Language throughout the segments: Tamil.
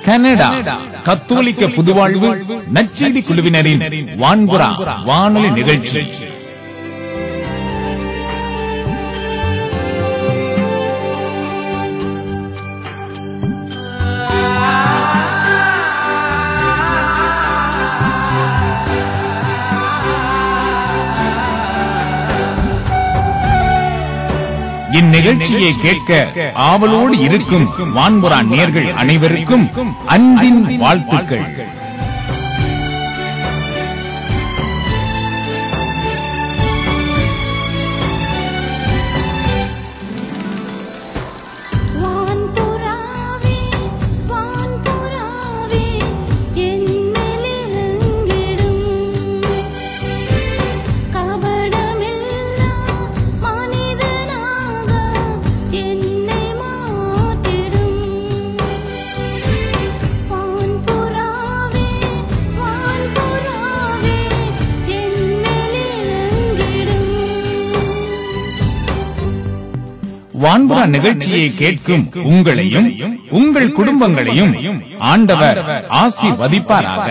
கனடா கத்தோலிக்க புதுவாழ்வு நச்செய்தி குழுவினரின் வான்புறா வானொலி நிகழ்ச்சி இந்நிகழ்ச்சியை கேட்க ஆவலோடு இருக்கும் வான்புறா நேர்கள் அனைவருக்கும் அன்பின் வாழ்த்துக்கள் வான்புறாவே வான்புறாவே என்னிலிருங்கிடும் கபடமில்லா மனிதனாக என்னை மாற்றிடும் வான்புறாவே வான்புறாவே என்னிலிருங்கிடும் வான்புறா நிகழ்ச்சியை கேட்கும் உங்களையும் உங்கள் குடும்பங்களையும் ஆண்டவர் ஆசீர்வதிப்பாராக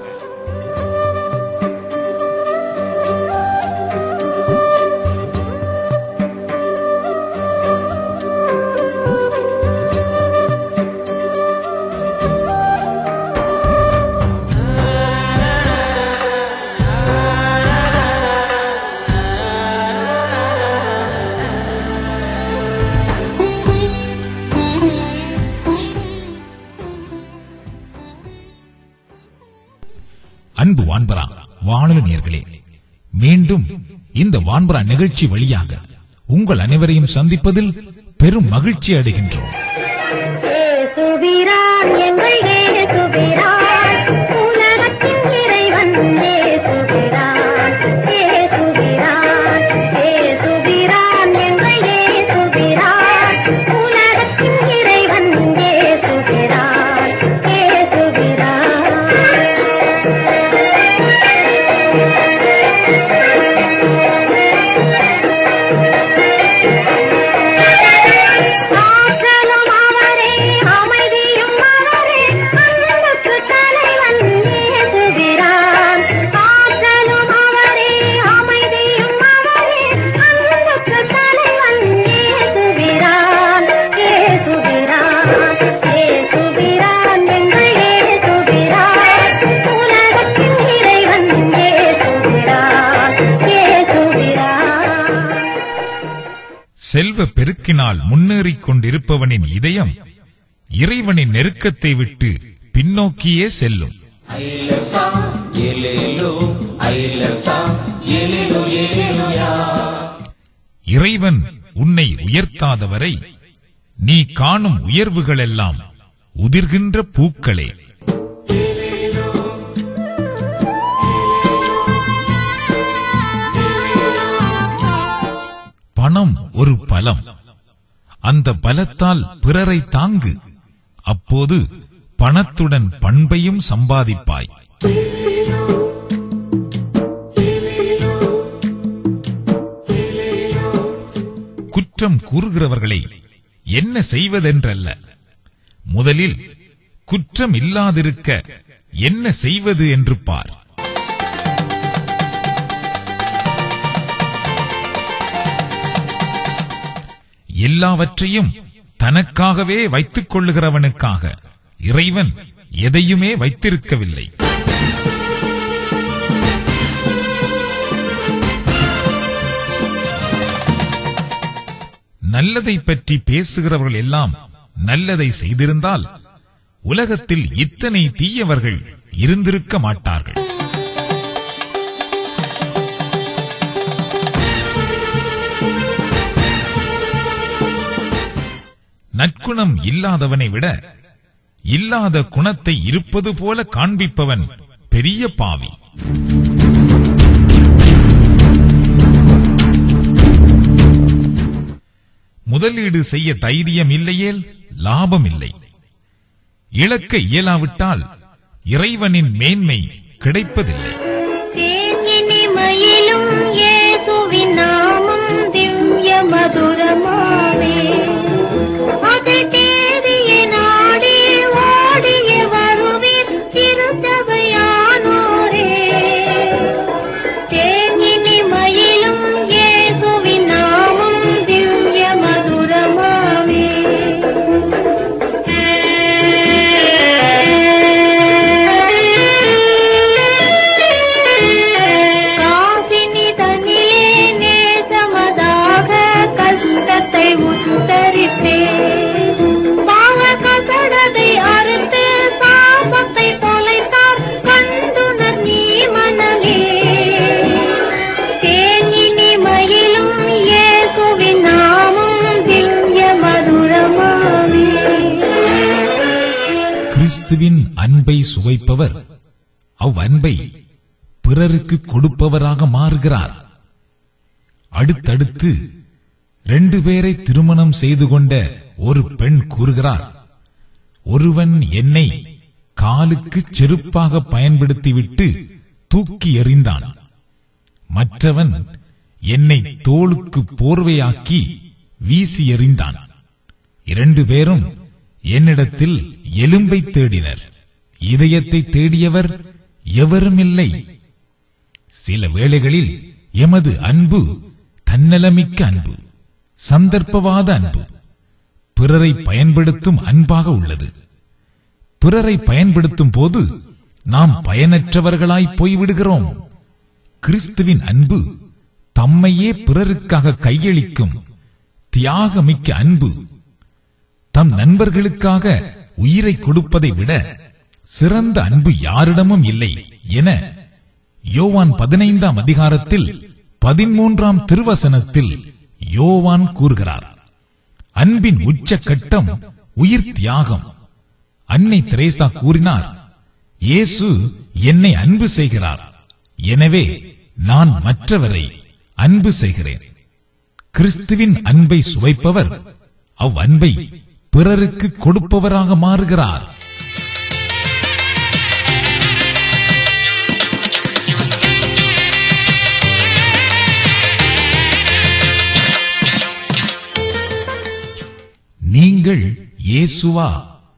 அன்பு வான்பரா வானொலி நேர்களே மீண்டும் இந்த வான்பரா நிகழ்ச்சி வழியாக உங்கள் அனைவரையும் சந்திப்பதில் பெரும் மகிழ்ச்சி அடைகின்றோம் ஏசுபிரான் எங்கள் ஏசுபிரான் உலகத்தின் இறைவன் ஏசுபிரான் ஏசுபிரான் ஏசுபிரான் எங்கள் ஏசுபிரான் உலகத்தின் இறைவன் ஏசுபிரான் ஏசுபிரான் ஆற்றலும் அவரே அமைதியும் அவரே அன்புக்கு தலைவன் ஏசுகிறான் ஆற்றலும் அவரே அமைதியும் அவரே அன்புக்கு தலைவன் ஏசுகிறான் ஏசுகிறான் ஏசுகிறான் எங்கள் ஏசுகிறான் உலகத்தின் இறைவன் ஏசுகிறான் ஏசுகிறான் செல்வ பெருக்கினால் முன்னேறிக் கொண்டிருப்பவனின் இதயம் இறைவனின் நெருக்கத்தை விட்டு பின்னோக்கியே செல்லும் இறைவன் உன்னை உயர்த்தாதவரை நீ காணும் உயர்வுகளெல்லாம் உதிர்கின்ற பூக்களே பணம் ஒரு பலம் அந்த பலத்தால் பிறரை தாங்கு அப்போது பணத்துடன் பண்பையும் சம்பாதிப்பாய் குற்றம் கூறுகிறவர்களை என்ன செய்வதென்றல்ல முதலில் குற்றம் இல்லாதிருக்க என்ன செய்வது என்று பார் எல்லாவற்றையும் தனக்காகவே வைத்துக் கொள்ளுகிறவனுக்காக இறைவன் எதையுமே வைத்திருக்கவில்லை நல்லதை பற்றி பேசுகிறவர்கள் எல்லாம் நல்லதை செய்திருந்தால் உலகத்தில் இத்தனை தீயவர்கள் இருந்திருக்க மாட்டார்கள் நற்குணம் இல்லாதவனை விட இல்லாத குணத்தை இருப்பது போல காண்பிப்பவன் பெரிய பாவி முதலீடு செய்ய தைரியம் இல்லையேல் லாபம் இல்லை இழக்க இயலாவிட்டால் இறைவனின் மேன்மை கிடைப்பதில்லை தேனினிமையிலும் இயேசுவின் நாமம் திவ்ய மதுரமாவே அது தேடிய நாடி ஓடிய கிறிஸ்துவின் அன்பை சுவைப்பவர் அவ்வன்பை பிறருக்கு கொடுப்பவராக மாறுகிறார் அடுத்தடுத்து ரெண்டு பேரை திருமணம் செய்து கொண்ட ஒரு பெண் கூறுகிறார் ஒருவன் என்னை காலுக்கு செருப்பாக பயன்படுத்திவிட்டு தூக்கி எறிந்தான் மற்றவன் என்னை தோளுக்கு போர்வையாக்கி வீசி எறிந்தான் இரண்டு பேரும் என்னிடத்தில் எலும்பை தேடினர் இதயத்தை தேடியவர் எவரும் இல்லை சில வேளைகளில் எமது அன்பு தன்னலமிக்க அன்பு சந்தர்ப்பவாத அன்பு பிறரை பயன்படுத்தும் அன்பாக உள்ளது பிறரை பயன்படுத்தும் போது நாம் பயனற்றவர்களாய் போய்விடுகிறோம் கிறிஸ்துவின் அன்பு தம்மையே பிறருக்காக கையளிக்கும் தியாகமிக்க அன்பு தம் நண்பர்களுக்காக உயிரை கொடுப்பதை விட சிறந்த அன்பு யாரிடமும் இல்லை என யோவான் பதினைந்தாம் அதிகாரத்தில் பதிமூன்றாம் திருவசனத்தில் யோவான் கூறுகிறார் அன்பின் உச்ச கட்டம் உயிர் தியாகம் அன்னை தெரேசா கூறினார் இயேசு என்னை அன்பு செய்கிறார் எனவே நான் மற்றவரை அன்பு செய்கிறேன் கிறிஸ்துவின் அன்பை சுவைப்பவர் அவ் அன்பை பிறருக்கு கொடுப்பவராக மாறுகிறார் நீங்கள் இயேசுவா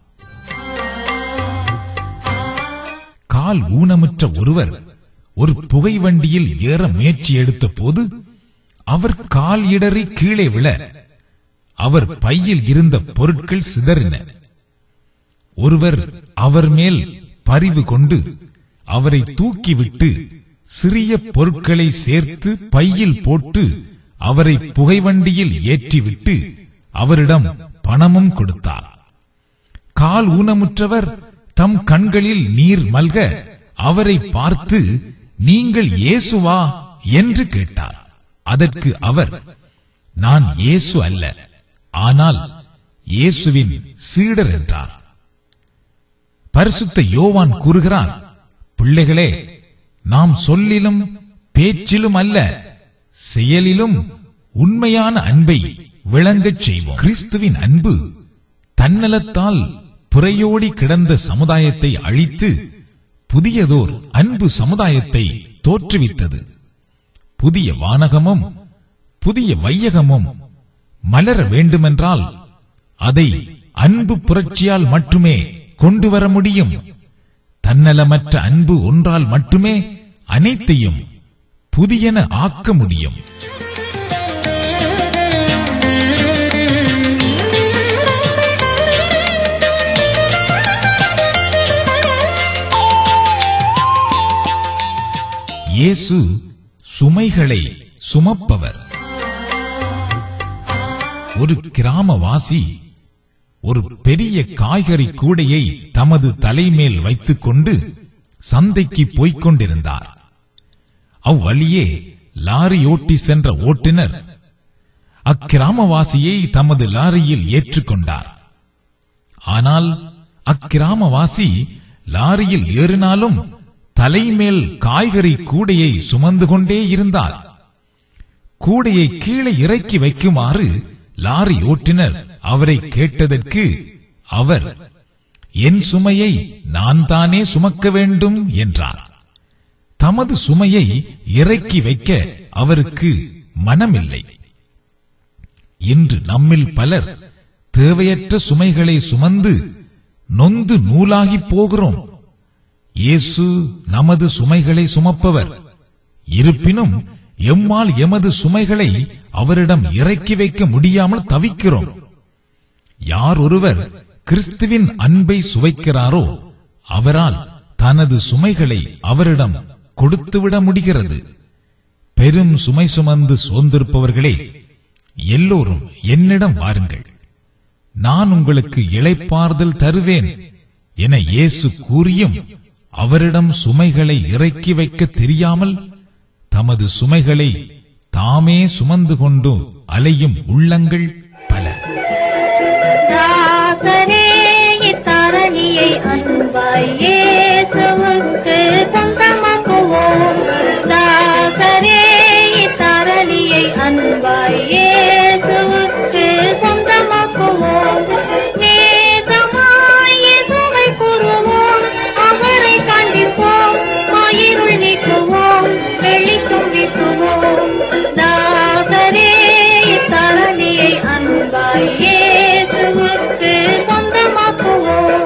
கால் ஊனமுற்ற ஒருவர் ஒரு புகை வண்டியில் ஏற முயற்சி எடுத்த போது அவர் கால் இடறி கீழே விழ அவர் பையில் இருந்த பொருட்கள் சிதறின ஒருவர் அவர் மேல் பரிவு கொண்டு அவரை தூக்கிவிட்டு சிறிய பொருட்களை சேர்த்து பையில் போட்டு அவரை புகைவண்டியில் ஏற்றிவிட்டு அவரிடம் பணமும் கொடுத்தார் கால் ஊனமுற்றவர் தம் கண்களில் நீர் மல்க அவரை பார்த்து நீங்கள் இயேசுவா என்று கேட்டார் அதற்கு அவர் நான் இயேசு அல்ல ஆனால் இயேசுவின் சீடர் என்றார் பரிசுத்த யோவான் கூறுகிறார் பிள்ளைகளே நாம் சொல்லிலும் பேச்சிலும் அல்ல செயலிலும் உண்மையான அன்பை விளங்கச் செய்வோம் கிறிஸ்துவின் அன்பு தன்னலத்தால் புறையோடி கிடந்த சமுதாயத்தை அழித்து புதியதோர் அன்பு சமுதாயத்தை தோற்றுவித்தது புதிய வானகமும் புதிய வையகமும் மலர வேண்டுமென்றால் அதை அன்பு புரட்சியால் மட்டுமே கொண்டு வர முடியும் தன்னலமற்ற அன்பு ஒன்றால் மட்டுமே அனைத்தையும் புதியன ஆக்க முடியும் இயேசு சுமைகளை சுமப்பவர் ஒரு கிராமவாசி ஒரு பெரிய காய்கறி கூடையை தமது தலைமேல் வைத்துக் கொண்டு சந்தைக்கு போய்க் கொண்டிருந்தார் அவ்வழியே லாரி ஓட்டி சென்ற ஓட்டுநர் அக்கிராமவாசியை தமது லாரியில் ஏற்றுக்கொண்டார் ஆனால் அக்கிராமவாசி லாரியில் ஏறினாலும் தலைமேல் காய்கறி கூடையை சுமந்து கொண்டே இருந்தார் கூடையை கீழே இறக்கி வைக்குமாறு லாரி ஓட்டுநர் அவரை கேட்டதற்கு அவர் என் சுமையை நான் தானே சுமக்க வேண்டும் என்றார் தமது சுமையை இறக்கி வைக்க அவருக்கு மனமில்லை இன்று நம்மில் பலர் தேவையற்ற சுமைகளை சுமந்து நொந்து நூலாகிப் போகிறோம் இயேசு நமது சுமைகளை சுமப்பவர் இருப்பினும் எம்மால் எமது சுமைகளை அவரிடம் இறக்கி வைக்க முடியாமல் தவிக்கிறோம் யார் ஒருவர் கிறிஸ்துவின் அன்பை சுவைக்கிறாரோ அவரால் தனது சுமைகளை அவரிடம் கொடுத்துவிட முடிகிறது பெரும் சுமை சுமந்து சோர்ந்திருப்பவர்களே எல்லோரும் என்னிடம் வாருங்கள் நான் உங்களுக்கு இளைப்பாறுதல் தருவேன் என இயேசு கூறியும் அவரிடம் சுமைகளை இறக்கி வைக்க தெரியாமல் தமது சுமைகளை தாமே சுமந்து கொண்டு அலையும் உள்ளங்கள் பல தாசரே இத்தரணியை அன்பு அன்பாய் இயேசுவுக்கு சொந்தமாக்குவோம் தாசரே தரணியை அன்பாய் இயேசுவுக்கு சொந்தமாக்குவோம் நேசமாய் இயேசுவை கூறுவோம் அவரை கண்டிப்போம் ஆயிருள் நீக்குவோம் வெளிச்சம் வீசுவோம் தாசரே தரணியை அன்பாய் இயேசுவுக்கு சொந்தமாக்குவோம்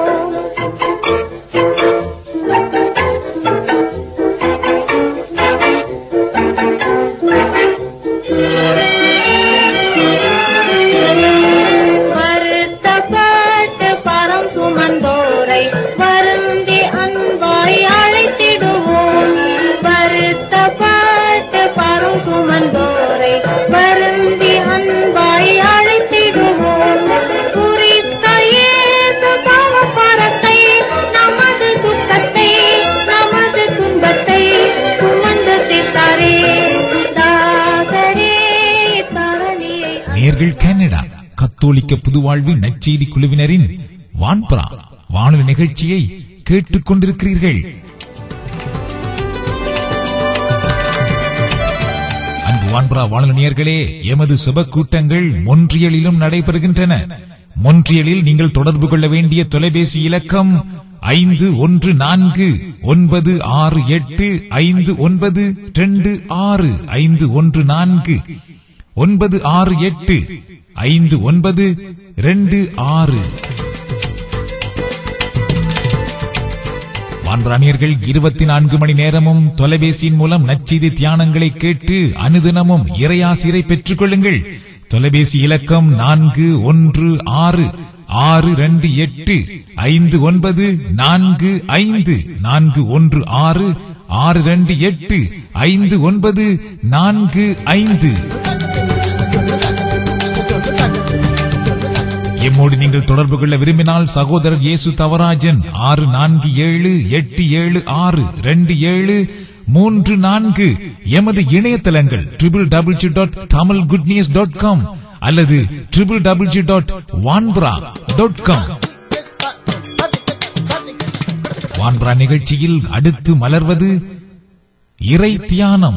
வருத்தப்பட்டு பரம் சுமந்தோரை வருந்தி அன்பாய் அழைத்திடுவோம் வருத்தப்பட்டு பரம் சுமந்தோரை வருந்தி அன்பாய் அழைத்திடுவோம் குறித்த இயேசு பாவப்பரத்தை நமது துக்கத்தை நமது துன்பத்தை சுமந்து தீர்த்தாரே தாசரே தரணியை நேர்கள் கனடா கத்தோலிக்க புதுவாழ்வு நற்செய்தி குழுவினரின் வான்பரா வானொலி நிகழ்ச்சியை கேட்டுக் கொண்டிருக்கிறீர்கள் அன்பு வான்பரா வானொலி நேயர்களே எமது சுப கூட்டங்கள் மொன்றியலிலும் நடைபெறுகின்றன மொன்றியலில் நீங்கள் தொடர்பு கொள்ள வேண்டிய தொலைபேசி இலக்கம் ஐந்து ஒன்று நான்கு ஒன்பது ஆறு எட்டு ஐந்து ஒன்பது ரெண்டு ஆறு ஐந்து ஒன்று நான்கு ஒன்பது ஆறு எட்டு ஐந்து ஒன்பது ரெண்டு ஆறு வான்பிராணியர்கள் இருபத்தி நான்கு மணி நேரமும் தொலைபேசியின் மூலம் நற்செய்தி தியானங்களை கேட்டு அனுதினமும் இறையாசிரை பெற்றுக் கொள்ளுங்கள் தொலைபேசி இலக்கம் நான்கு ஒன்று ஆறு ஆறு ரெண்டு எட்டு ஐந்து ஒன்பது நான்கு ஐந்து நான்கு ஒன்று ஆறு ஆறு ரெண்டு எட்டு ஐந்து ஒன்பது நான்கு ஐந்து எம்மோடு நீங்கள் தொடர்பு கொள்ள விரும்பினால் சகோதரர் இயேசு தவராஜன் ஆறு நான்கு ஏழு எட்டு ஏழு ஆறு ரெண்டு ஏழு மூன்று நான்கு எமது இணையதளங்கள் triple W dot Tamil good news dot com அல்லது triple W dot Vanpara dot com Vanpara நிகழ்ச்சியில் அடுத்து மலர்வது இறை தியானம்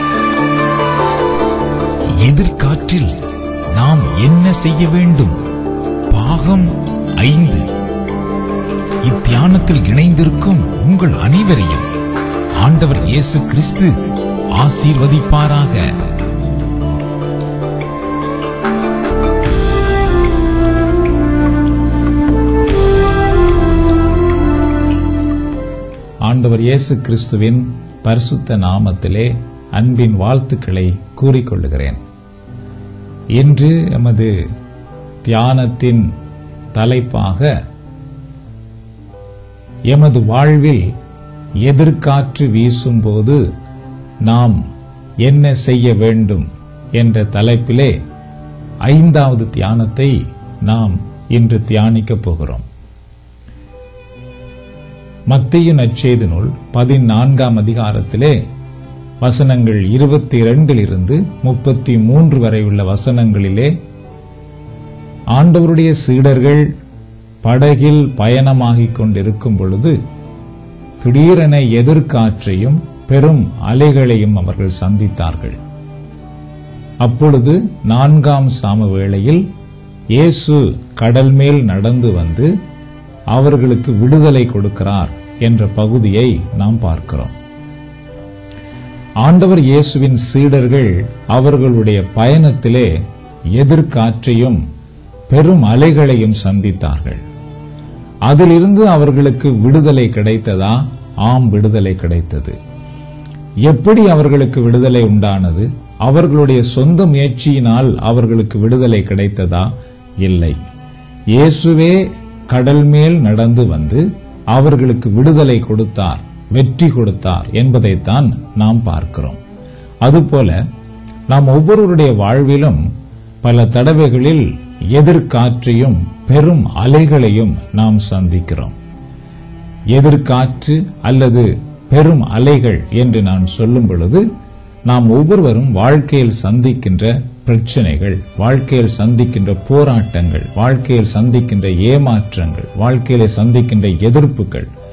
எதிர்காற்றில் நாம் என்ன செய்ய வேண்டும் பாகம் ஐந்து இத்தியானத்தில் இணைந்திருக்கும் உங்கள் அனைவரையும் ஆண்டவர் இயேசு கிறிஸ்து ஆசீர்வதிப்பாராக ஆண்டவர் இயேசு கிறிஸ்துவின் பரிசுத்த நாமத்திலே அன்பின் வாழ்த்துக்களை கூறிக்கொள்ளுகிறேன் இன்று எமது தியானத்தின் தலைப்பாக எமது வாழ்வில் எதிர்காற்று வீசும்போது நாம் என்ன செய்ய வேண்டும் என்ற தலைப்பிலே ஐந்தாவது தியானத்தை நாம் இன்று தியானிக்கப் போகிறோம் மத்திய நற்செய்தி நூல் பதினான்காம் அதிகாரத்திலே வசனங்கள் இருபத்தி இரண்டிலிருந்து முப்பத்தி மூன்று வரை உள்ள வசனங்களிலே ஆண்டவருடைய சீடர்கள் படகில் பயணமாகிக் கொண்டிருக்கும் பொழுது திடீரென எதிர்காற்றையும் பெரும் அலைகளையும் அவர்கள் சந்தித்தார்கள் அப்பொழுது நான்காம் சாம வேளையில் இயேசு கடல் மேல் நடந்து வந்து அவர்களுக்கு விடுதலை கொடுக்கிறார் என்ற பகுதியை நாம் பார்க்கிறோம் ஆண்டவர் இயேசுவின் சீடர்கள் அவர்களுடைய பயணத்திலே எதிர்காற்றையும் பெரும் அலைகளையும் சந்தித்தார்கள் அதிலிருந்து அவர்களுக்கு விடுதலை கிடைத்ததா ஆம் விடுதலை கிடைத்தது எப்படி அவர்களுக்கு விடுதலை உண்டானது அவர்களுடைய சொந்த முயற்சியினால் அவர்களுக்கு விடுதலை கிடைத்ததா இல்லை இயேசுவே கடல் மேல் நடந்து வந்து அவர்களுக்கு விடுதலை கொடுத்தார் வெற்றி கொடுத்தார் என்பதைத்தான் நாம் பார்க்கிறோம் அதுபோல நாம் ஒவ்வொருவருடைய வாழ்விலும் பல தடவைகளில் எதிர்காற்றையும் பெரும் அலைகளையும் நாம் சந்திக்கிறோம் எதிர்காற்று அல்லது பெரும் அலைகள் என்று நான் சொல்லும் பொழுது நாம் ஒவ்வொருவரும் வாழ்க்கையில் சந்திக்கின்ற பிரச்சனைகள் வாழ்க்கையில் சந்திக்கின்ற போராட்டங்கள் வாழ்க்கையில் சந்திக்கின்ற ஏமாற்றங்கள் வாழ்க்கையில சந்திக்கின்ற எதிர்ப்புகள்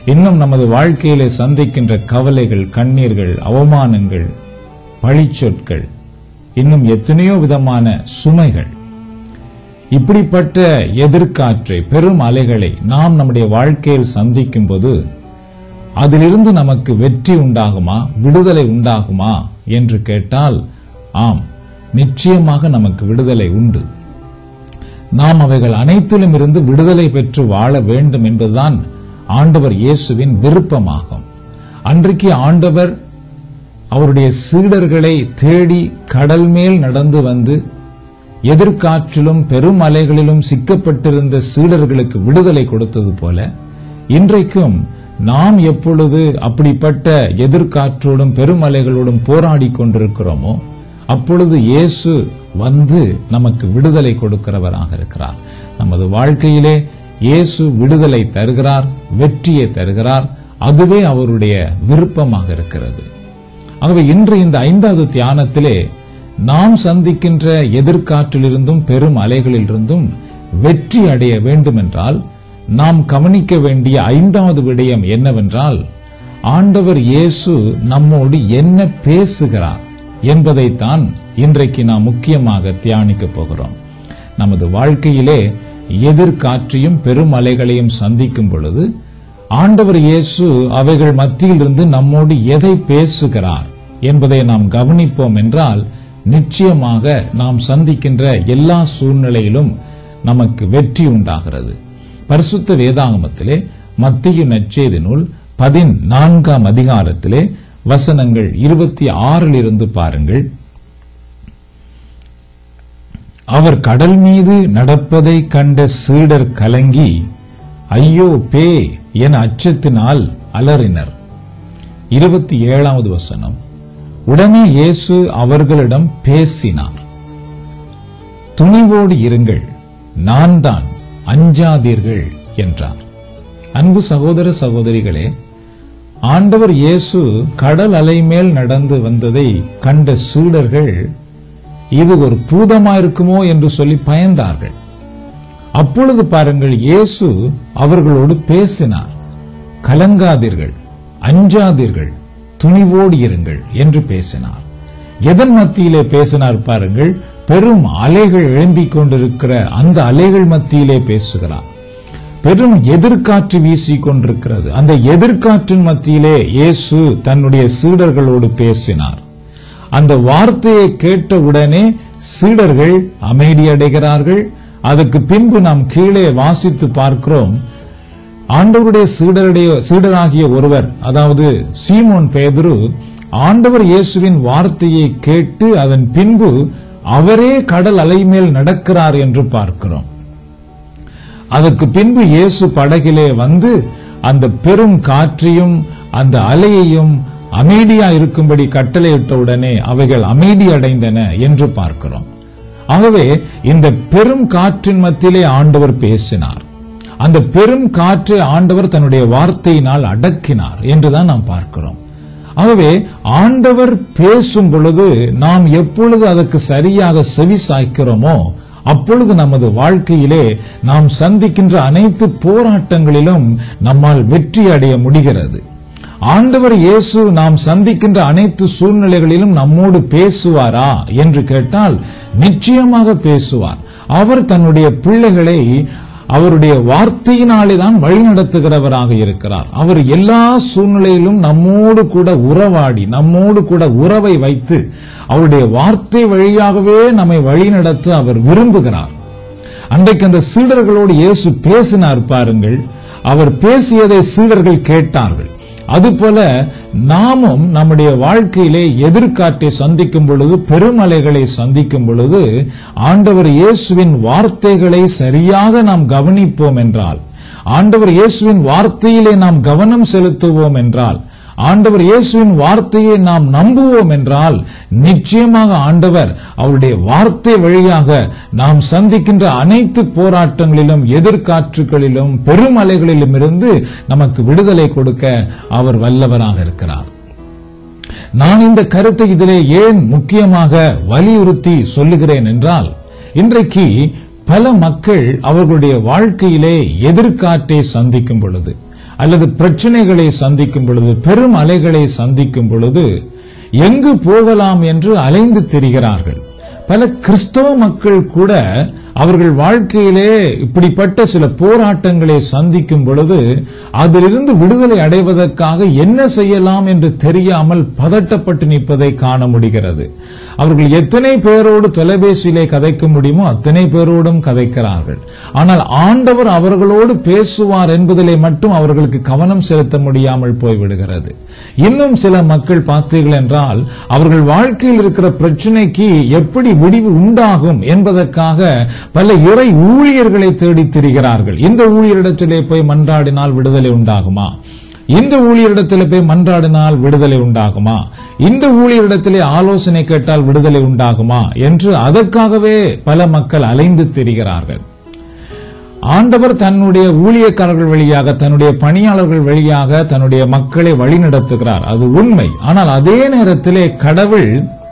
இன்னும் நமது வாழ்க்கையிலே சந்திக்கின்ற கவலைகள் கண்ணீர்கள் அவமானங்கள் பழிச்சொற்கள் இன்னும் எத்தனையோ விதமான சுமைகள் இப்படிப்பட்ட எதிர்காற்றை பெரும் அலைகளை நாம் நம்முடைய வாழ்க்கையில் சந்திக்கும் போது அதிலிருந்து நமக்கு வெற்றி உண்டாகுமா விடுதலை உண்டாகுமா என்று கேட்டால் ஆம் நிச்சயமாக நமக்கு விடுதலை உண்டு நாம் அவைகள் அனைத்திலும் இருந்து விடுதலை பெற்று வாழ வேண்டும் என்பதுதான் ஆண்டவர் இயேசுவின் விருப்பமாகும் அன்றைக்கு ஆண்டவர் அவருடைய சீடர்களை தேடி கடல் மேல் நடந்து வந்து எதிர்காற்றிலும் பெரும் அலைகளிலும் சிக்கப்பட்டிருந்த சீடர்களுக்கு விடுதலை கொடுத்தது போல இன்றைக்கும் நாம் எப்பொழுது அப்படிப்பட்ட எதிர்காற்றோடும் பெருமலைகளோடும் போராடி கொண்டிருக்கிறோமோ அப்பொழுது இயேசு வந்து நமக்கு விடுதலை கொடுக்கிறவராக இருக்கிறார் நமது வாழ்க்கையிலே இயேசு விடுதலை தருகிறார் வெற்றியை தருகிறார் அதுவே அவருடைய விருப்பமாக இருக்கிறது ஆகவே இன்று இந்த ஐந்தாவது தியானத்திலே நாம் சந்திக்கின்ற எதிர்காற்றிலிருந்தும் பெரும் அலைகளிலிருந்தும் வெற்றி அடைய வேண்டுமென்றால் நாம் கவனிக்க வேண்டிய ஐந்தாவது விடயம் என்னவென்றால் ஆண்டவர் இயேசு நம்மோடு என்ன பேசுகிறார் என்பதைத்தான் இன்றைக்கு நாம் முக்கியமாக தியானிக்கப் போகிறோம் நமது வாழ்க்கையிலே எதிர்காற்றையும் பெரும் அலைகளையும் சந்திக்கும் பொழுது ஆண்டவர் இயேசு அவைகள் மத்தியிலிருந்து நம்மோடு எதை பேசுகிறார் என்பதை நாம் கவனிப்போம் என்றால் நிச்சயமாக நாம் சந்திக்கின்ற எல்லா சூழ்நிலையிலும் நமக்கு வெற்றி உண்டாகிறது பரிசுத்த வேதாகமத்திலே மத்திய நற்செய்தி நூல் பதினான்காம் அதிகாரத்திலே வசனங்கள் இருபத்தி ஆறிலிருந்து பாருங்கள் அவர் கடல் மீது நடப்பதை கண்ட சீடர் கலங்கி ஐயோ பே என அச்சத்தினால் அலறினர் இருபத்தி ஏழாவது வசனம் உடனே இயேசு அவர்களிடம் பேசினார் துணிவோடு இருங்கள் நான் தான் அஞ்சாதீர்கள் என்றார் அன்பு சகோதர சகோதரிகளே ஆண்டவர் இயேசு கடல் அலை மேல் நடந்து வந்ததை கண்ட சீடர்கள் இது ஒரு பூதமாயிருக்குமோ என்று சொல்லி பயந்தார்கள் அப்பொழுது பாருங்கள் இயேசு அவர்களோடு பேசினார் கலங்காதீர்கள் அஞ்சாதீர்கள் துணிவோடு இருங்கள் என்று பேசினார் எதன் மத்தியிலே பேசினார் பாருங்கள் பெரும் அலைகள் எழும்பிக் கொண்டிருக்கிற அந்த அலைகள் மத்தியிலே பேசுகிறார் பெரும் எதிர்காற்று வீசிக் கொண்டிருக்கிறது அந்த எதிர்காற்றின் மத்தியிலே இயேசு தன்னுடைய சீடர்களோடு பேசினார் அந்த வார்த்தையை கேட்டவுடனே சீடர்கள் அமைதியடைகிறார்கள் அதுக்கு பின்பு நாம் கீழே வாசித்து பார்க்கிறோம் ஆண்டவருடைய சீடருடைய சீடராகிய ஒருவர் அதாவது சீமோன் பேதுரு ஆண்டவர் இயேசுவின் வார்த்தையை கேட்டு அதன் பின்பு அவரே கடல் அலை மேல் நடக்கிறார் என்று பார்க்கிறோம் அதற்கு பின்பு இயேசு படகிலே வந்து அந்த பெரும் காற்றையும் அந்த அலையையும் அமைதியா இருக்கும்படி கட்டளையிட்டவுடனே அவைகள் அமைதி அடைந்தன என்று பார்க்கிறோம் ஆகவே இந்த பெரும் காற்றின் மத்தியிலே ஆண்டவர் பேசினார் அந்த பெரும் காற்றை ஆண்டவர் தன்னுடைய வார்த்தையினால் அடக்கினார் என்றுதான் நாம் பார்க்கிறோம் ஆகவே ஆண்டவர் பேசும் பொழுது நாம் எப்பொழுது அதற்கு சரியாக செவி சாய்க்கிறோமோ அப்பொழுது நமது வாழ்க்கையிலே நாம் சந்திக்கின்ற அனைத்து போராட்டங்களிலும் நம்மால் வெற்றி அடைய முடிகிறது ஆண்டவர் இயேசு நாம் சந்திக்கின்ற அனைத்து சூழ்நிலைகளிலும் நம்மோடு பேசுவாரா என்று கேட்டால் நிச்சயமாக பேசுவார் அவர் தன்னுடைய பிள்ளைகளை அவருடைய வார்த்தையினாலே தான் வழிநடத்துகிறவராக இருக்கிறார் அவர் எல்லா சூழ்நிலையிலும் நம்மோடு கூட உறவாடி நம்மோடு கூட உறவை வைத்து அவருடைய வார்த்தை வழியாகவே நம்மை வழிநடத்த அவர் விரும்புகிறார் அன்றைக்கு அந்த சீடர்களோடு இயேசு பேசினார் பாருங்கள் அவர் பேசியதை சீடர்கள் கேட்டார்கள் அதுபோல நாமும் நம்முடைய வாழ்க்கையிலே எதிர்காற்றை சந்திக்கும் பொழுது பெருமலைகளை சந்திக்கும் பொழுது ஆண்டவர் இயேசுவின் வார்த்தைகளை சரியாக நாம் கவனிப்போம் என்றால் ஆண்டவர் இயேசுவின் வார்த்தையிலே நாம் கவனம் செலுத்துவோம் என்றால் ஆண்டவர் இயேசுவின் வார்த்தையை நாம் நம்புவோம் என்றால் நிச்சயமாக ஆண்டவர் அவருடைய வார்த்தை வழியாக நாம் சந்திக்கின்ற அனைத்து போராட்டங்களிலும் எதிர்காற்றுகளிலும் பெருமலைகளிலும் இருந்து நமக்கு விடுதலை கொடுக்க அவர் வல்லவராக இருக்கிறார் நான் இந்த கருத்தை இதிலே ஏன் முக்கியமாக வலியுறுத்தி சொல்லுகிறேன் என்றால் இன்றைக்கு பல மக்கள் அவர்களுடைய வாழ்க்கையிலே எதிர்காற்றை சந்திக்கும் பொழுது அல்லது பிரச்சனைகளை சந்திக்கும் பொழுது பெரும் அலைகளை சந்திக்கும் பொழுது எங்கு போகலாம் என்று அலைந்து திரிகிறார்கள் பல கிறிஸ்தவ மக்கள் கூட அவர்கள் வாழ்க்கையிலே இப்படிப்பட்ட சில போராட்டங்களை சந்திக்கும் பொழுது அதிலிருந்து விடுதலை அடைவதற்காக என்ன செய்யலாம் என்று தெரியாமல் பதட்டப்பட்டு நிற்பதை காண முடிகிறது அவர்கள் எத்தனை பேரோடு தொலைபேசியிலே கதைக்க முடியுமோ அத்தனை பேரோடும் கதைக்கிறார்கள் ஆனால் ஆண்டவர் அவர்களோடு பேசுவார் என்பதிலே மட்டும் அவர்களுக்கு கவனம் செலுத்த முடியாமல் போய்விடுகிறது இன்னும் சில மக்கள் பார்த்தீர்கள் என்றால் அவர்கள் வாழ்க்கையில் இருக்கிற பிரச்சனைக்கு எப்படி விடிவு உண்டாகும் என்பதற்காக பல இறை ஊழியர்களை தேடித் திரிகிறார்கள் இந்த ஊழியரிடத்திலே போய் மன்றாடினால் விடுதலை உண்டாகுமா இந்த ஊழியரிடத்தில் போய் மன்றாடினால் விடுதலை உண்டாகுமா இந்த ஊழியரிடத்திலே ஆலோசனை கேட்டால் விடுதலை உண்டாகுமா என்று அதற்காகவே பல மக்கள் அலைந்து திரிகிறார்கள் ஆண்டவர் தன்னுடைய ஊழியக்காரர்கள் வழியாக தன்னுடைய பணியாளர்கள் வழியாக தன்னுடைய மக்களை வழிநடத்துகிறார் அது உண்மை ஆனால் அதே நேரத்திலே கடவுள்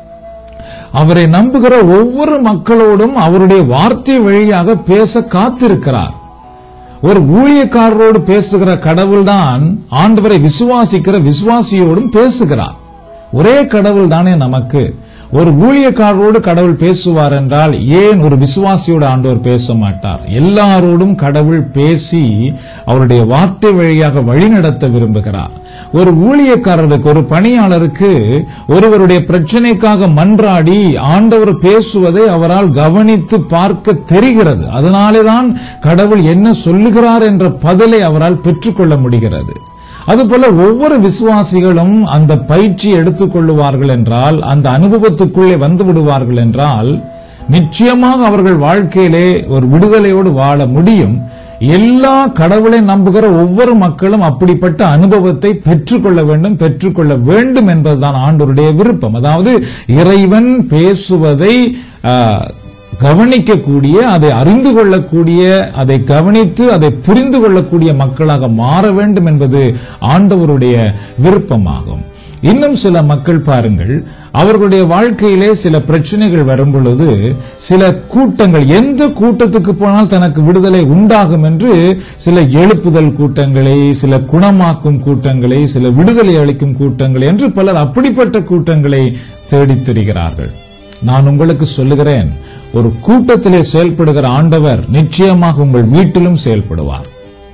அவரை நம்புகிற ஒவ்வொரு மக்களோடும் அவருடைய வார்த்தை வழியாக பேச காத்திருக்கிறார் ஒரு ஊழியக்காரரோடு பேசுகிற கடவுள்தான் ஆண்டவரை விசுவாசிக்கிற விசுவாசியோடும் பேசுகிறார் ஒரே கடவுள் தானே நமக்கு ஒரு ஊழியக்காரரோடு கடவுள் பேசுவார் என்றால் ஏன் ஒரு விசுவாசியோடு ஆண்டவர் பேச மாட்டார் எல்லாரோடும் கடவுள் பேசி அவருடைய வார்த்தை வழியாக வழிநடத்த விரும்புகிறார் ஒரு ஊழியக்காரருக்கு ஒரு பணியாளருக்கு ஒருவருடைய பிரச்சனைக்காக மன்றாடி ஆண்டவர் பேசுவதை அவரால் கவனித்து பார்க்க தெரிகிறது அதனாலேதான் கடவுள் என்ன சொல்லுகிறார் என்ற பதிலை அவரால் பெற்றுக்கொள்ள முடிகிறது அதுபோல ஒவ்வொரு விசுவாசிகளும் அந்த பயிற்சி எடுத்துக் கொள்ளுவார்கள் என்றால் அந்த அனுபவத்துக்குள்ளே வந்து விடுவார்கள் என்றால் நிச்சயமாக அவர்கள் வாழ்க்கையிலே ஒரு விடுதலையோடு வாழ முடியும் எல்லா கடவுளை நம்புகிற ஒவ்வொரு மக்களும் அப்படிப்பட்ட அனுபவத்தை பெற்றுக்கொள்ள வேண்டும் பெற்றுக்கொள்ள வேண்டும் என்பதுதான் ஆண்டவருடைய விருப்பம் அதாவது இறைவன் பேசுவதை ஆ, கவனிக்கக்கூடிய அதை அறிந்து கொள்ளக்கூடிய அதை கவனித்து அதை புரிந்து கொள்ளக்கூடிய மக்களாக மாற வேண்டும் என்பது ஆண்டவருடைய விருப்பமாகும் இன்னும் சில மக்கள் பாருங்கள் அவர்களுடைய வாழ்க்கையிலே சில பிரச்சனைகள் வரும் பொழுது சில கூட்டங்கள் எந்த கூட்டத்துக்கு போனால் தனக்கு விடுதலை உண்டாகும் என்று சில எழுப்புதல் கூட்டங்களை சில குணமாக்கும் கூட்டங்களை சில விடுதலை அளிக்கும் கூட்டங்களை என்று பலர் அப்படிப்பட்ட கூட்டங்களை தேடித் திரிகிறார்கள் நான் உங்களுக்கு சொல்லுகிறேன் ஒரு கூட்டத்திலே செயல்படுகிற ஆண்டவர் நிச்சயமாக உங்கள் வீட்டிலும் செயல்படுவார்